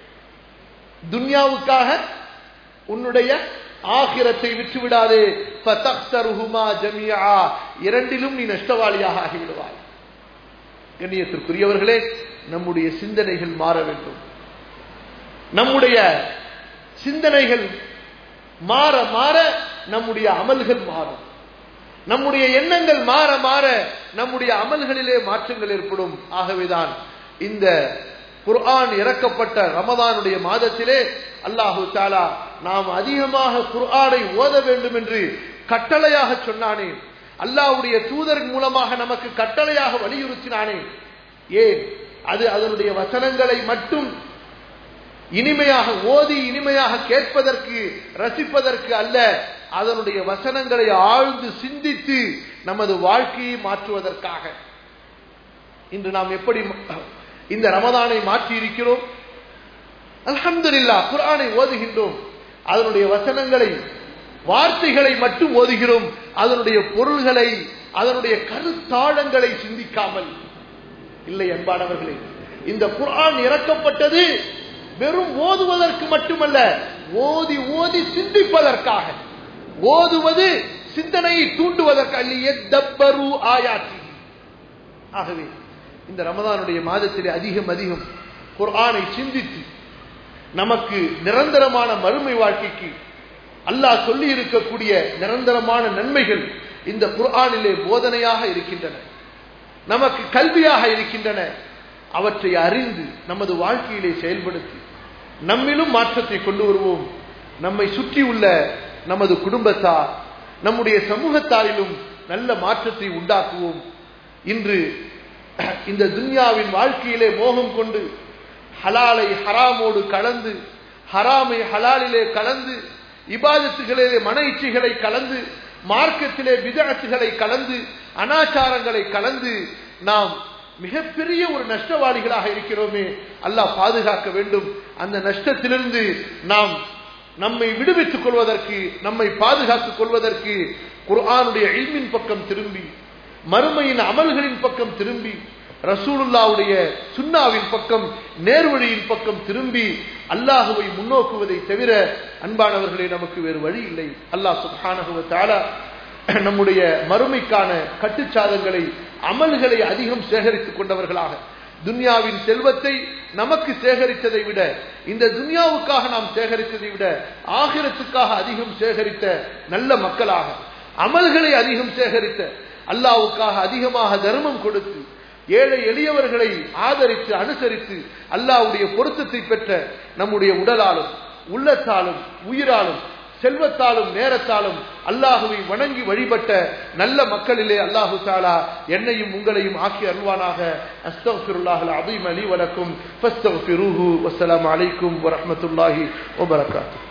துன்யாவுக்காக உன்னுடைய ஆகிரத்தை விற்று விடாதே ஃபதக்தருஹுமா ஜமியா இரண்டிலும் நீ நஷ்டவாளியாக ஆகிவிடுவாய் கண்ணியத்திற்குரியவர்களே நம்முடைய சிந்தனைகள் மாற வேண்டும் நம்முடைய சிந்தனைகள் மாற மாற நம்முடைய அமல்கள் மாறும் நம்முடைய எண்ணங்கள் மாற மாற நம்முடைய அமல்களிலே மாற்றங்கள் ஏற்படும் ஆகவேதான் இந்த குர்ஆன் இறக்கப்பட்ட ரமதானுடைய மாதத்திலே அல்லாஹு தாலா நாம் அதிகமாக குர்ஆனை ஓத வேண்டும் என்று கட்டளையாக சொன்னானே அல்லாஹ்வுடைய தூதர் மூலமாக நமக்கு கட்டளையாக வலியுறுத்தினானே ஏன் அது அதனுடைய வசனங்களை மட்டும் இனிமையாக ஓதி இனிமையாக கேட்பதற்கு ரசிப்பதற்கு அல்ல அதனுடைய வசனங்களை ஆழ்ந்து சிந்தித்து நமது வாழ்க்கையை மாற்றுவதற்காக இன்று நாம் எப்படி இந்த ரமதானை மாற்றி இருக்கிறோம் அல்ஹம்துலில்லாஹ் குர்ஆனை ஓதுகின்றோம் அதனுடைய வசனங்களை வார்த்தைகளை மட்டும் ஓதுகிறோம் அதனுடைய பொருள்களை அதனுடைய கருத்தாழங்களை சிந்திக்காமல் இல்லை அன்பானவர்களே இந்த குர்ஆன் இறக்கப்பட்டது வெறும் ஓதுவதற்கு மட்டுமல்ல ஓதி ஓதி சிந்திப்பதற்காக ஓதுவது சிந்தனையை தூண்டுவதற்கு ஆயாற்றி ஆகவே இந்த ரமதானுடைய மாதத்திலே அதிகம் அதிகம் குர்ஆனை சிந்தித்து நமக்கு நிரந்தரமான மறுமை வாழ்க்கைக்கு அல்லாஹ் சொல்லி இருக்கக்கூடிய நிரந்தரமான நன்மைகள் இந்த குர்ஆனிலே போதனையாக இருக்கின்றன நமக்கு கல்வியாக இருக்கின்றன அவற்றை அறிந்து நமது வாழ்க்கையிலே செயல்படுத்தி நம்மிலும் மாற்றத்தை கொண்டு வருவோம் நம்மை சுற்றியுள்ள நமது குடும்பத்தார் நம்முடைய சமூகத்தாரிலும் நல்ல மாற்றத்தை உண்டாக்குவோம் இன்று இந்த துன்யாவின் வாழ்க்கையிலே மோகம் கொண்டு ஹலாலை ஹராமோடு கலந்து ஹராமை ஹலாலிலே கலந்து இபாதத்துகளிலே மன இச்சைகளை கலந்து மார்க்கத்திலே விதத்துகளை கலந்து அனாச்சாரங்களை கலந்து நாம் மிகப்பெரிய ஒரு நஷ்டவாளிகளாக இருக்கிறோமே அல்லாஹ் பாதுகாக்க வேண்டும் அந்த நஷ்டத்திலிருந்து நாம் நம்மை விடுவித்துக் கொள்வதற்கு நம்மை பாதுகாத்துக் கொள்வதற்கு குர்ஆனுடைய இல்மின் பக்கம் திரும்பி மறுமையின் அமல்களின் பக்கம் திரும்பி ரசூலுல்லாவுடைய சுன்னாவின் பக்கம் நேர்வழியின் பக்கம் திரும்பி அல்லாஹுவை முன்னோக்குவதை தவிர அன்பானவர்களே நமக்கு வேறு வழி இல்லை அல்லாஹ் சுப்ஹானஹு தஆலா நம்முடைய மறுமைக்கான கட்டுச்சாதங்களை அமல்களை அதிகம் சேகரித்துக் கொண்டவர்களாக துன்யாவின் செல்வத்தை நமக்கு சேகரித்ததை விட இந்த துன்யாவுக்காக நாம் சேகரித்ததை விட ஆகிரத்துக்காக அதிகம் சேகரித்த நல்ல மக்களாக அமல்களை அதிகம் சேகரித்த அல்லாவுக்காக அதிகமாக தர்மம் கொடுத்து ஏழை எளியவர்களை ஆதரித்து அனுசரித்து அல்லாவுடைய பொருத்தத்தை பெற்ற நம்முடைய உடலாலும் உள்ளத்தாலும் உயிராலும் செல்வத்தாலும் நேரத்தாலும் அல்லாஹுவை வணங்கி வழிபட்ட நல்ல மக்களிலே அல்லாஹு தாலா என்னையும் உங்களையும் ஆக்கி அருள்வானாக அஸ்தகுல்லாஹல் அபீம் அலி வலக்கும் ஃபஸ்தகுஃபிருஹு வஸ்ஸலாமு அலைக்கும் வரஹ்மத்துல்லாஹி வபரகாத்துஹு